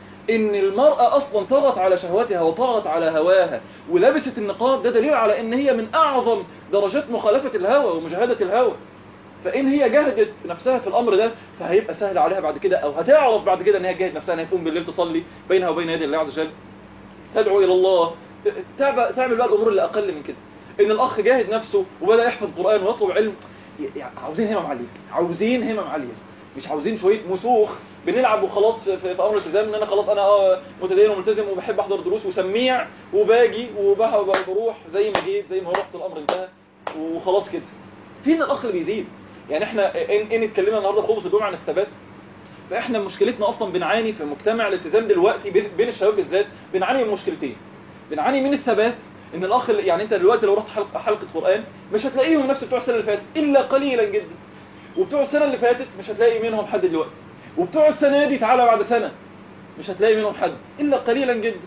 ان المرأة اصلا طغت على شهوتها وطغت على هواها ولبست النقاب ده دليل على ان هي من اعظم درجات مخالفة الهوى ومجاهدة الهوى فان هي جهدت نفسها في الامر ده فهيبقى سهل عليها بعد كده او هتعرف بعد كده ان هي تجاهد نفسها ان هي تقوم بالليل تصلي بينها وبين يدي الله عز وجل تدعو الى الله ت- تعب- تعمل بقى الامور اللي اقل من كده ان الاخ جاهد نفسه وبدا يحفظ قران ويطلب علم ي- يعني عاوزين همم عاليه عاوزين همم عاليه مش عاوزين شويه مسوخ بنلعب وخلاص في, في, في امر الالتزام ان انا خلاص انا اه متدين وملتزم وبحب احضر دروس وسميع وباجي وبها- وبروح زي ما جيت زي ما رحت الامر انتهى وخلاص كده فين الاخ اللي بيزيد يعني احنا ان, إن اتكلمنا النهارده خطبه الجمعه عن الثبات فاحنا مشكلتنا اصلا بنعاني في مجتمع الالتزام دلوقتي بين بين الشباب بالذات بنعاني من مشكلتين بنعاني من الثبات ان الاخ اللي- يعني انت دلوقتي لو رحت حلقه حلقه قران مش هتلاقيهم نفس بتوع السنه اللي فاتت الا قليلا جدا وبتوع السنه اللي فاتت مش هتلاقي منهم حد دلوقتي وبتوع السنه دي تعالى بعد سنه مش هتلاقي منهم حد الا قليلا جدا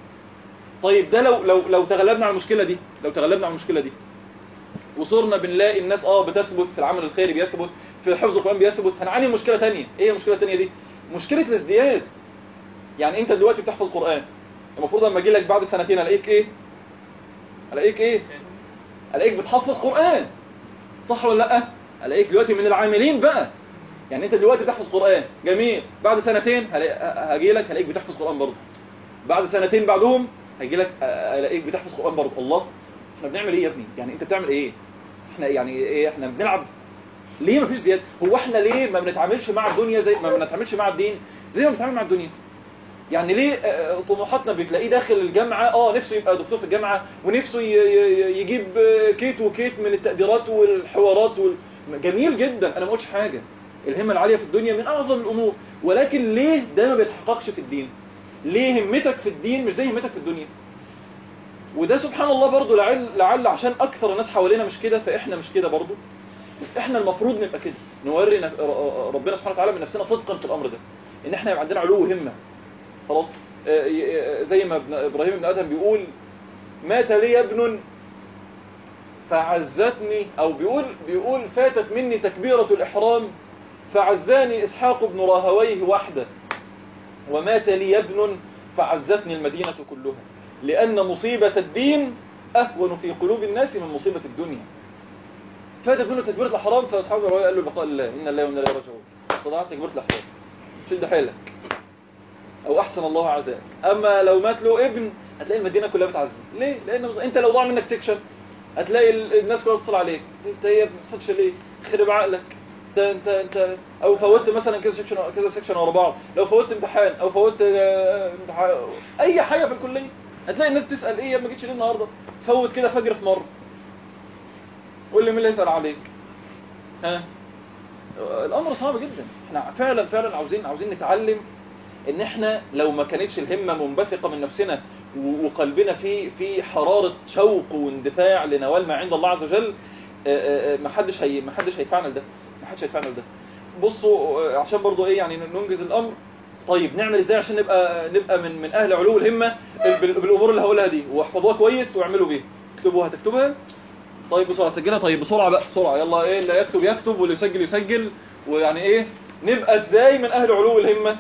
طيب ده لو لو لو تغلبنا على المشكله دي لو تغلبنا على المشكله دي وصرنا بنلاقي الناس اه بتثبت في العمل الخيري بيثبت في حفظ القرآن بيثبت هنعاني من مشكلة تانية ايه المشكلة التانية دي مشكلة الازدياد يعني انت دلوقتي بتحفظ قرآن المفروض لما اجي لك بعد سنتين الاقيك ايه الاقيك ايه الاقيك بتحفظ قرآن صح ولا لا الاقيك دلوقتي من العاملين بقى يعني انت دلوقتي بتحفظ قرآن جميل بعد سنتين هاجي لك هلاقيك بتحفظ قرآن برضه بعد سنتين بعدهم هيجي لك الاقيك بتحفظ قرآن برضه الله احنا بنعمل ايه يا ابني يعني انت بتعمل ايه احنا يعني ايه احنا بنلعب ليه مفيش زياده هو احنا ليه ما بنتعاملش مع الدنيا زي ما بنتعاملش مع الدين زي ما بنتعامل مع الدنيا يعني ليه آه، طموحاتنا بتلاقيه داخل الجامعه اه نفسه يبقى دكتور في الجامعه ونفسه ي- ي- يجيب آه، كيت وكيت من التقديرات والحوارات وال... جميل جدا انا ما قلتش حاجه الهمه العاليه في الدنيا من اعظم الامور ولكن ليه ده ما بيتحققش في الدين ليه همتك في الدين مش زي همتك في الدنيا وده سبحان الله برضو لعل, لعل عشان اكثر الناس حوالينا مش كده فاحنا مش كده برضو بس احنا المفروض نبقى كده نوري نف... ربنا سبحانه وتعالى من نفسنا صدقا في الامر ده ان احنا يبقى عندنا علو همه خلاص آه، ي- آه، زي ما ابن ابراهيم بن ادهم بيقول مات لي ابن فعزتني او بيقول بيقول فاتت مني تكبيرة الاحرام فعزاني اسحاق بن راهويه وحده ومات لي ابن فعزتني المدينة كلها لان مصيبة الدين اهون في قلوب الناس من مصيبة الدنيا فاتت منه تكبيرة الاحرام فاصحابه الرواية قالوا بقاء الله ان الله وانا اليه راجعون فضعت تكبيرة الاحرام شد حيلك او احسن الله عزاك اما لو مات له ابن هتلاقي المدينه كلها بتعزي ليه لان مز- انت لو ضاع منك سيكشن هتلاقي ال- الناس كلها بتتصل عليك انت ايه ما بتصلش ليه خرب عقلك انت انت انت او فوتت مثلا كذا سيكشن كذا سيكشن ورا بعض لو فوتت امتحان او فوتت آه، امتحان اي حاجه في الكليه هتلاقي الناس تسال ايه يا ما جيتش ليه النهارده فوت كده فجر في مره قول لي مين اللي يسال عليك ها الامر صعب جدا احنا فعلا فعلا عاوزين عاوزين نتعلم ان احنا لو ما كانتش الهمة منبثقة من نفسنا و- وقلبنا في في حرارة شوق واندفاع لنوال ما عند الله عز وجل آه، آه، آه، ما حدش هي ما حدش هيدفعنا لده ما حدش هيدفعنا لده بصوا آه، عشان برضو ايه يعني ننجز الامر طيب نعمل ازاي عشان نبقى نبقى من من اهل علو الهمة بال- بالامور اللي هقولها دي واحفظوها كويس واعملوا بيها اكتبوها هتكتبها طيب بسرعة سجلها طيب بسرعة بقى بسرعة يلا ايه اللي يكتب يكتب واللي يسجل يسجل ويعني ايه نبقى ازاي من اهل علو الهمة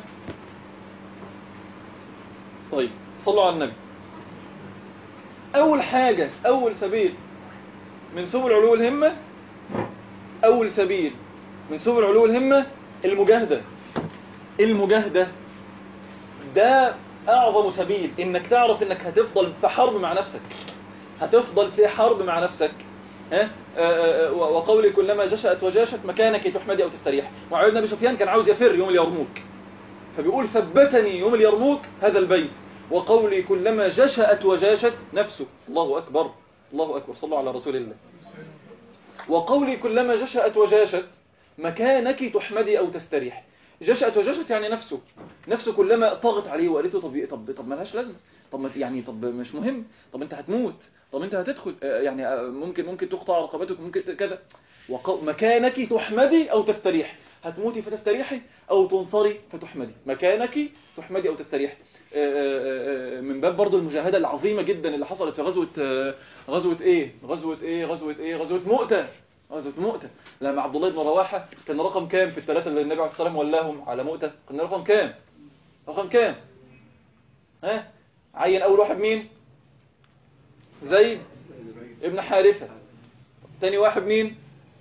طيب صلوا على النبي اول حاجة اول سبيل من سبل علو الهمة اول سبيل من سبل علو الهمة المجاهدة المجاهدة ده اعظم سبيل انك تعرف انك هتفضل في حرب مع نفسك هتفضل في حرب مع نفسك ها آه، آه، وقولي كلما جشأت وجاشت مكانك تحمدي او تستريح معاوية بن ابي سفيان كان عاوز يفر يوم اليرموك فبيقول ثبتني يوم اليرموك هذا البيت وقولي كلما جشأت وجاشت نفسه الله أكبر الله أكبر صلوا على رسول الله وقولي كلما جشأت وجاشت مكانك تحمدي أو تستريح جشأت وجاشت يعني نفسه نفسه كلما طغت عليه وقالت له طب طب طب ملهاش لازمه طب ما يعني طب مش مهم طب انت هتموت طب انت هتدخل آه، يعني آه، ممكن ممكن تقطع رقبتك ممكن كذا وق- مكانك تحمدي او تستريح هتموتي فتستريحي او تنصري فتحمدي مكانك تحمدي او تستريحي آه، آه، آه، من باب برضو المجاهدة العظيمة جدا اللي حصلت في غزوة آه، غزوة ايه غزوة ايه غزوة ايه غزوة مؤتة غزوة مؤتة لما عبد الله بن رواحة كان رقم كام في الثلاثة اللي النبي عليه الصلاة والسلام ولاهم على مؤتة كان رقم كام رقم كام ها عين اول واحد مين زيد ابن حارثة تاني واحد مين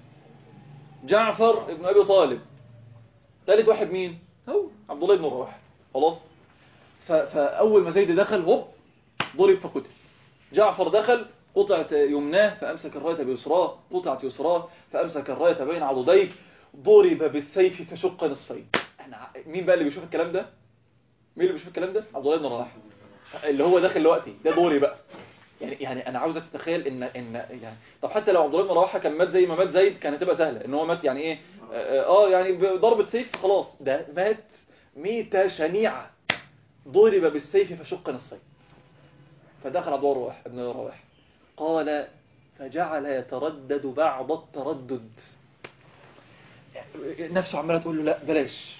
جعفر ابن ابي طالب ثالث واحد مين هو عبد الله بن رواحة خلاص ف- فاول ما زيد دخل هوب ضرب فقتل جعفر دخل قطعت يمناه فامسك الرايه بيسراه قطعت يسراه فامسك الرايه بين عضديه ضرب بالسيف فشق نصفين احنا ع- مين بقى اللي بيشوف الكلام ده مين اللي بيشوف الكلام ده عبد الله بن رواحه اللي هو داخل دلوقتي ده دوري بقى يعني يعني انا عاوزك تتخيل ان ان يعني طب حتى لو عبد الله بن رواحه كان مات زي ما مات زيد كانت هتبقى سهله ان هو مات يعني ايه اه آه، يعني بضربه سيف خلاص ده مات ميته شنيعه ضرب بالسيف فشق نصفين فدخل عبد الله رواح ابن رواح قال فجعل يتردد بعض التردد نفسه عماله تقول له لا بلاش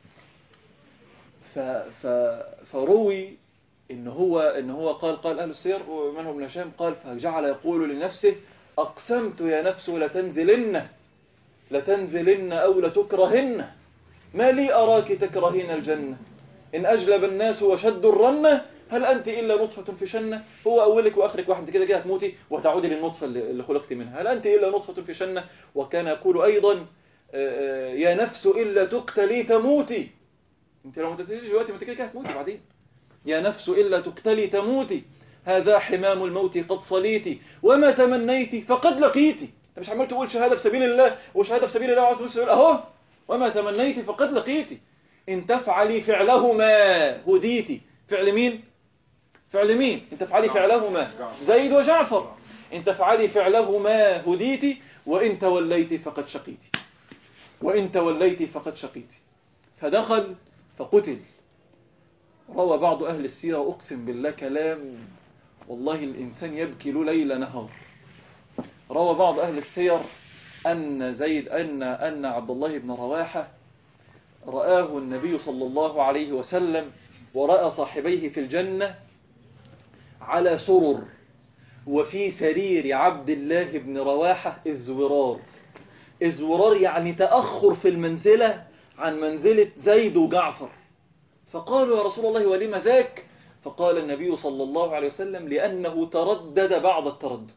ف ف فروي ان هو ان هو قال قال اهل السير ومنهم ابن هشام قال فجعل يقول لنفسه اقسمت يا نفس لتنزلن لتنزلن او لتكرهن ما لي اراك تكرهين الجنه ان اجلب الناس وشدوا الرنه هل انت الا نطفه في شنه هو اولك واخرك واحد كده كده هتموتي وهتعودي للنطفه اللي اللي خلقتي منها هل انت الا نطفه في شنه وكان يقول ايضا آه، آه، يا نفس الا تقتلي تموتي انت لو ما تقتليش دلوقتي ما انت كده كده هتموتي بعدين يا نفس إلا تقتلي تموتي هذا حمام الموت قد صليتي وما تمنيتي فقد لقيتي انت مش عمال تقول شهادة في سبيل الله وشهادة في سبيل الله وعز وجل اهو وما تمنيتي فقد لقيتي ان تفعلي فعلهما هديتي فعل مين فعل مين ان تفعلي فعلهما زيد وجعفر ان تفعلي فعلهما هديتي وان توليتي فقد شقيتي وان توليتي فقد شقيتي فدخل فقتل روى بعض أهل السيرة أقسم بالله كلام والله الإنسان يبكي له ليل نهار روى بعض أهل السير أن زيد أن أن عبد الله بن رواحة رآه النبي صلى الله عليه وسلم ورأى صاحبيه في الجنة على سرر وفي سرير عبد الله بن رواحة الزورار الزورار يعني تأخر في المنزلة عن منزلة زيد وجعفر فقالوا يا رسول الله ولم ذاك فقال النبي صلى الله عليه وسلم لأنه تردد بعض التردد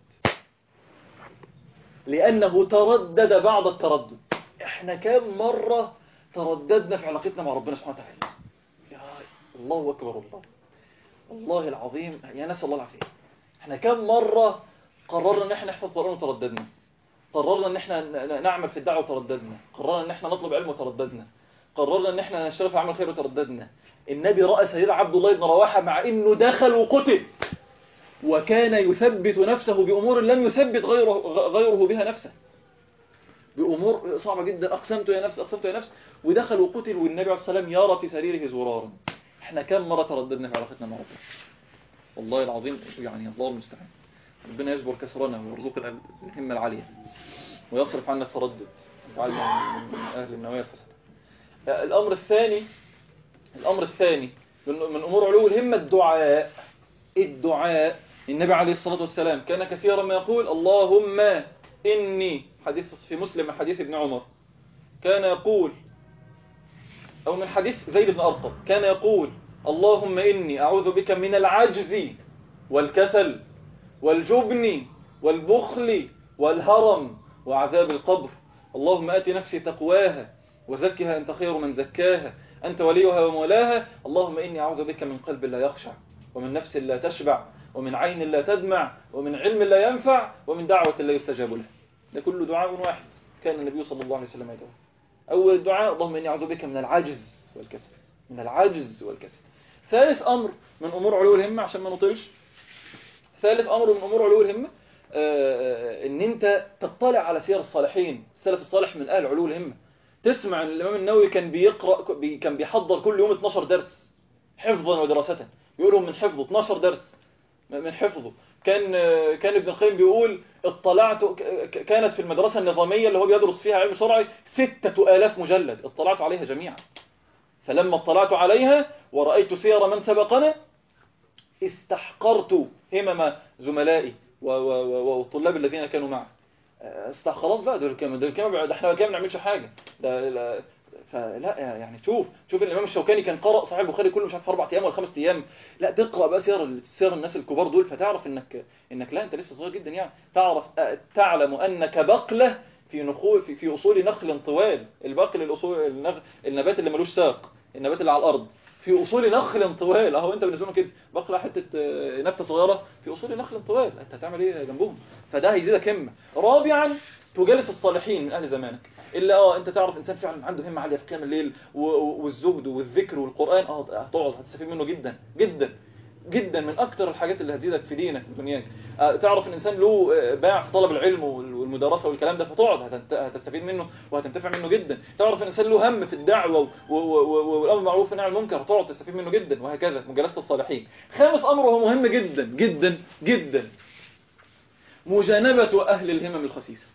لأنه تردد بعض التردد احنا كم مرة ترددنا في علاقتنا مع ربنا سبحانه وتعالى يا الله أكبر الله والله العظيم يا نسأل الله العافية احنا كم مرة قررنا ان احنا نحفظ القرآن وترددنا قررنا ان احنا ن- نعمل في الدعوة وترددنا قررنا ان احنا نطلب علم وترددنا قررنا ان احنا نشتغل في عمل خير وترددنا النبي رأى سيدنا عبد الله بن رواحة مع انه دخل وقتل وكان يثبت نفسه بأمور لم يثبت غيره, غيره بها نفسه بأمور صعبة جدا أقسمت يا نفس أقسمت يا نفس ودخل وقتل والنبي عليه الصلاة والسلام يرى في سريره زرارا احنا كم مرة ترددنا في علاقتنا مع ربنا والله العظيم يعني الله المستعان ربنا يجبر كسرنا ويرزقنا الهمة العالية ويصرف عنا التردد ويجعلنا من أهل النوايا الحسنة الأمر الثاني الأمر الثاني من من أمور علو الهمة الدعاء الدعاء النبي عليه الصلاة والسلام كان كثيرا ما يقول اللهم إني حديث في مسلم من حديث ابن عمر كان يقول أو من حديث زيد بن أرقم كان يقول اللهم إني أعوذ بك من العجز والكسل والجبن والبخل والهرم وعذاب القبر اللهم آت نفسي تقواها وزكها أنت خير من زكاها أنت وليها ومولاها اللهم إني أعوذ بك من قلب لا يخشع ومن نفس لا تشبع ومن عين لا تدمع ومن علم لا ينفع ومن دعوة لا يستجاب له ده كله دعاء واحد كان النبي صلى الله عليه وسلم يدعو أول الدعاء اللهم إني أعوذ بك من العجز والكسل من العجز والكسل ثالث أمر من أمور علو الهمة عشان ما نطيلش ثالث أمر من أمور علو الهمة آه، إن أنت تطلع على سير الصالحين السلف الصالح من أهل علو الهمة تسمع أن الإمام النووي كان بيقرأ بي- كان بيحضر كل يوم 12 درس حفظا ودراسة بيقولهم من حفظه 12 درس من حفظه كان كان ابن القيم بيقول اطلعت ك- كانت في المدرسة النظامية اللي هو بيدرس فيها علم شرعي ستة آلاف مجلد اطلعت عليها جميعا فلما اطلعت عليها ورأيت سير من سبقنا استحقرت همم زملائي و- و- و- والطلاب الذين كانوا معي است خلاص بقى دول كام دول كام ده احنا كام ما نعملش حاجه ده لا فلا يعني شوف شوف الامام الشوكاني كان قرأ صحيح البخاري كله مش عارف اربع ايام ولا خمس ايام لا تقرا بقى سير سير الناس الكبار دول فتعرف انك انك لا انت لسه صغير جدا يعني تعرف أ- تعلم انك بقله في نخول في, في اصول نخل طوال البقل الاصول النغ... النبات اللي ملوش ساق النبات اللي على الارض في اصول نخل طوال اهو انت بالنسبه لهم كده بقله حته آه، نبته صغيره في اصول نخل طوال انت هتعمل ايه جنبهم فده هيزيدك همه رابعا تجالس الصالحين من اهل زمانك الا اه انت تعرف انسان فعلا عنده همه عاليه في قيام الليل و- و- والزهد والذكر والقران اه هتقعد هتستفيد منه جدا جدا جدا من اكتر الحاجات اللي هتزيدك في دينك ودنياك آه، تعرف الانسان له آه، باع في طلب العلم وال- والمدرسه والكلام ده فتقعد هتنت- هتستفيد منه وهتنتفع منه جدا تعرف الانسان له هم في الدعوه و- و- و- والامر بالمعروف والنهي عن المنكر هتقعد تستفيد منه جدا وهكذا مجالسه الصالحين خامس امر وهو مهم جدا جدا جدا مجانبه اهل الهمم الخسيسه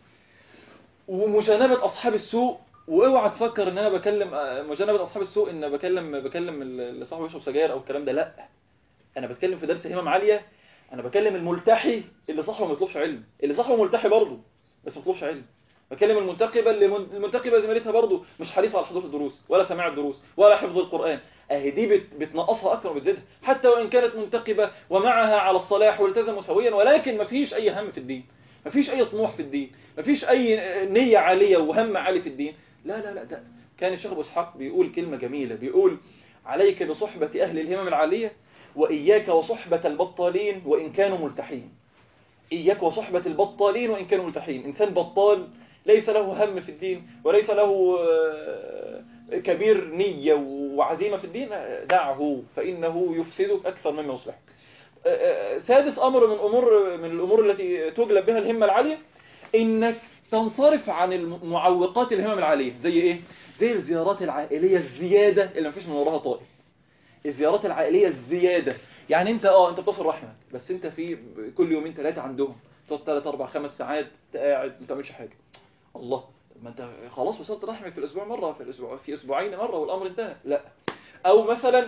ومجانبة أصحاب السوء واوعى تفكر ان انا بكلم آه، مجانبة اصحاب السوء ان بكلم بكلم اللي صاحبه بيشرب سجاير او الكلام ده لا انا بتكلم في درس همم عالية انا بكلم الملتحي اللي صاحبه ما يطلبش علم اللي صاحبه ملتحي برضه بس ما يطلبش علم بكلم المنتقبة اللي من- المنتقبة زميلتها برضه مش حريصة على حضور الدروس ولا سماع الدروس ولا حفظ القرآن اهي دي بت- بتنقصها اكتر وبتزيدها حتى وان كانت منتقبة ومعها على الصلاح والتزموا سويا ولكن ما فيش اي هم في الدين ما فيش اي طموح في الدين ما فيش اي نية عالية وهم عالي في الدين لا لا لا ده كان الشيخ ابو اسحاق بيقول كلمة جميلة بيقول عليك بصحبة اهل الهمم العالية واياك وصحبة البطالين وان كانوا ملتحين إياك وصحبة البطالين وإن كانوا ملتحين إنسان بطال ليس له هم في الدين وليس له آه، كبير نية وعزيمة في الدين دعه فإنه يفسدك أكثر مما يصلحك آه، آه، سادس أمر من أمور من الأمور التي تجلب بها الهمة العالية إنك تنصرف عن المعوقات الهمم العالية زي إيه؟ زي الزيارات العائلية الزيادة اللي مفيش من وراها طائف الزيارات العائليه الزياده يعني انت اه انت بتصل رحمك بس انت في كل يومين ثلاثه عندهم تقعد ثلاث اربع خمس ساعات قاعد ما تعملش حاجه الله ما انت خلاص وصلت رحمك في الاسبوع مره في الاسبوع في اسبوعين مره والامر انتهى لا او مثلا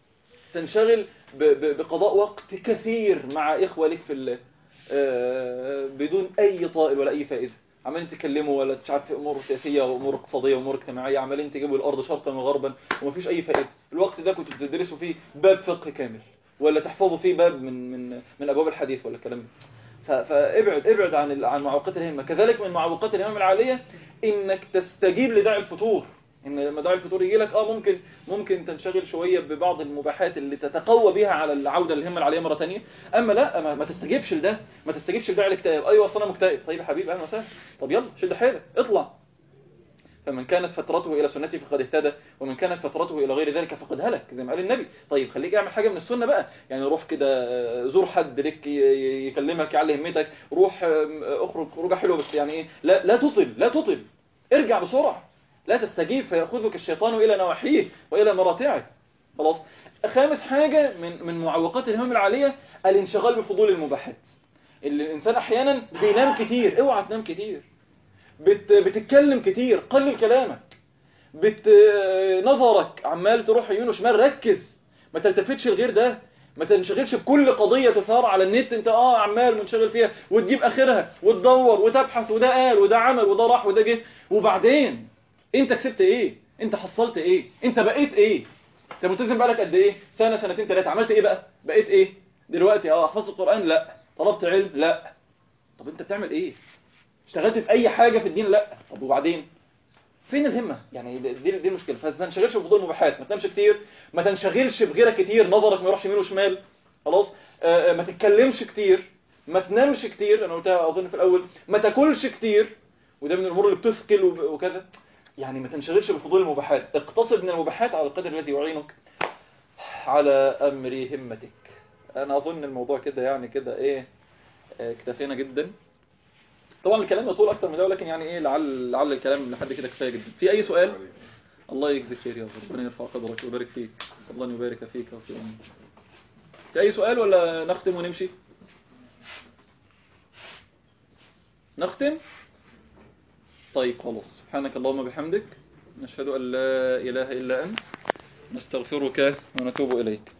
تنشغل ب- ب- بقضاء وقت كثير مع إخوة لك في ال- آه، بدون أي طائل ولا أي فائدة عمالين تكلموا ولا مش عارف في امور سياسيه وامور اقتصاديه وامور اجتماعيه عمالين تجيبوا الارض شرقا وغربا ومفيش اي فائده الوقت ده كنتوا بتدرسوا فيه باب فقه كامل ولا تحفظوا فيه باب من من من ابواب الحديث ولا الكلام ده ف- فابعد ابعد عن ال- عن معوقات الهمه كذلك من معوقات الهمه العاليه انك تستجيب لداعي الفتور ان لما داعي الفتور يجي لك اه ممكن ممكن تنشغل شويه ببعض المباحات اللي تتقوى بها على العوده للهمه العاليه مره ثانيه اما لا ما, ما تستجيبش لده ما تستجيبش لداعي الاكتئاب ايوه اصل انا مكتئب طيب يا حبيبي اهلا وسهلا طب يلا شد حيلك اطلع فمن كانت فترته الى سنتي فقد اهتدى ومن كانت فترته الى غير ذلك فقد هلك زي ما قال النبي طيب خليك اعمل حاجه من السنه بقى يعني روح كده آه، زور حد لك ي- ي- يكلمك يعلي همتك روح آم، اخرج خروجه حلوه بس يعني ايه لا لا تطل لا تطل ارجع بسرعه لا تستجيب فياخذك الشيطان الى نواحيه والى مراتعه خلاص خامس حاجه من من معوقات الهمم العاليه الانشغال بفضول المباحات اللي الانسان احيانا بينام كتير اوعى تنام كتير بت... بتتكلم كتير قلل كلامك بت... نظرك عمال تروح يمين وشمال ركز ما تلتفتش لغير ده ما تنشغلش بكل قضية تثار على النت انت اه عمال منشغل فيها وتجيب اخرها وتدور وتبحث وده قال وده عمل وده راح وده جه وبعدين انت كسبت ايه انت حصلت ايه انت بقيت ايه انت ملتزم بقالك قد ايه سنة سنتين ثلاثة عملت ايه بقى بقيت ايه دلوقتي اه حفظت القرآن لا طلبت علم لا طب انت بتعمل ايه اشتغلت في اي حاجة في الدين لا طب وبعدين فين الهمة يعني دي دي المشكلة فما تنشغلش بفضول المباحات ما تنامش كتير ما تنشغلش بغيرك كتير نظرك ما يروحش يمين وشمال خلاص آه، آه، ما تتكلمش كتير ما تنامش كتير انا قلتها اظن في الاول ما تاكلش كتير وده من الامور اللي بتثقل وب- وكذا يعني ما تنشغلش بفضول المباحات اقتصد من المباحات على القدر الذي يعينك على امر همتك انا اظن الموضوع كده يعني كده ايه آه، اكتفينا جدا طبعا الكلام يطول اكتر من ده ولكن يعني ايه لعل لعل الكلام لحد كده كفايه جدا في اي سؤال الله يجزيك خير يا رب ربنا يرفع قدرك ويبارك فيك صلى الله أن يبارك فيك وفي امك في اي سؤال ولا نختم ونمشي نختم طيب خلاص سبحانك اللهم بحمدك نشهد ان لا اله الا انت نستغفرك ونتوب اليك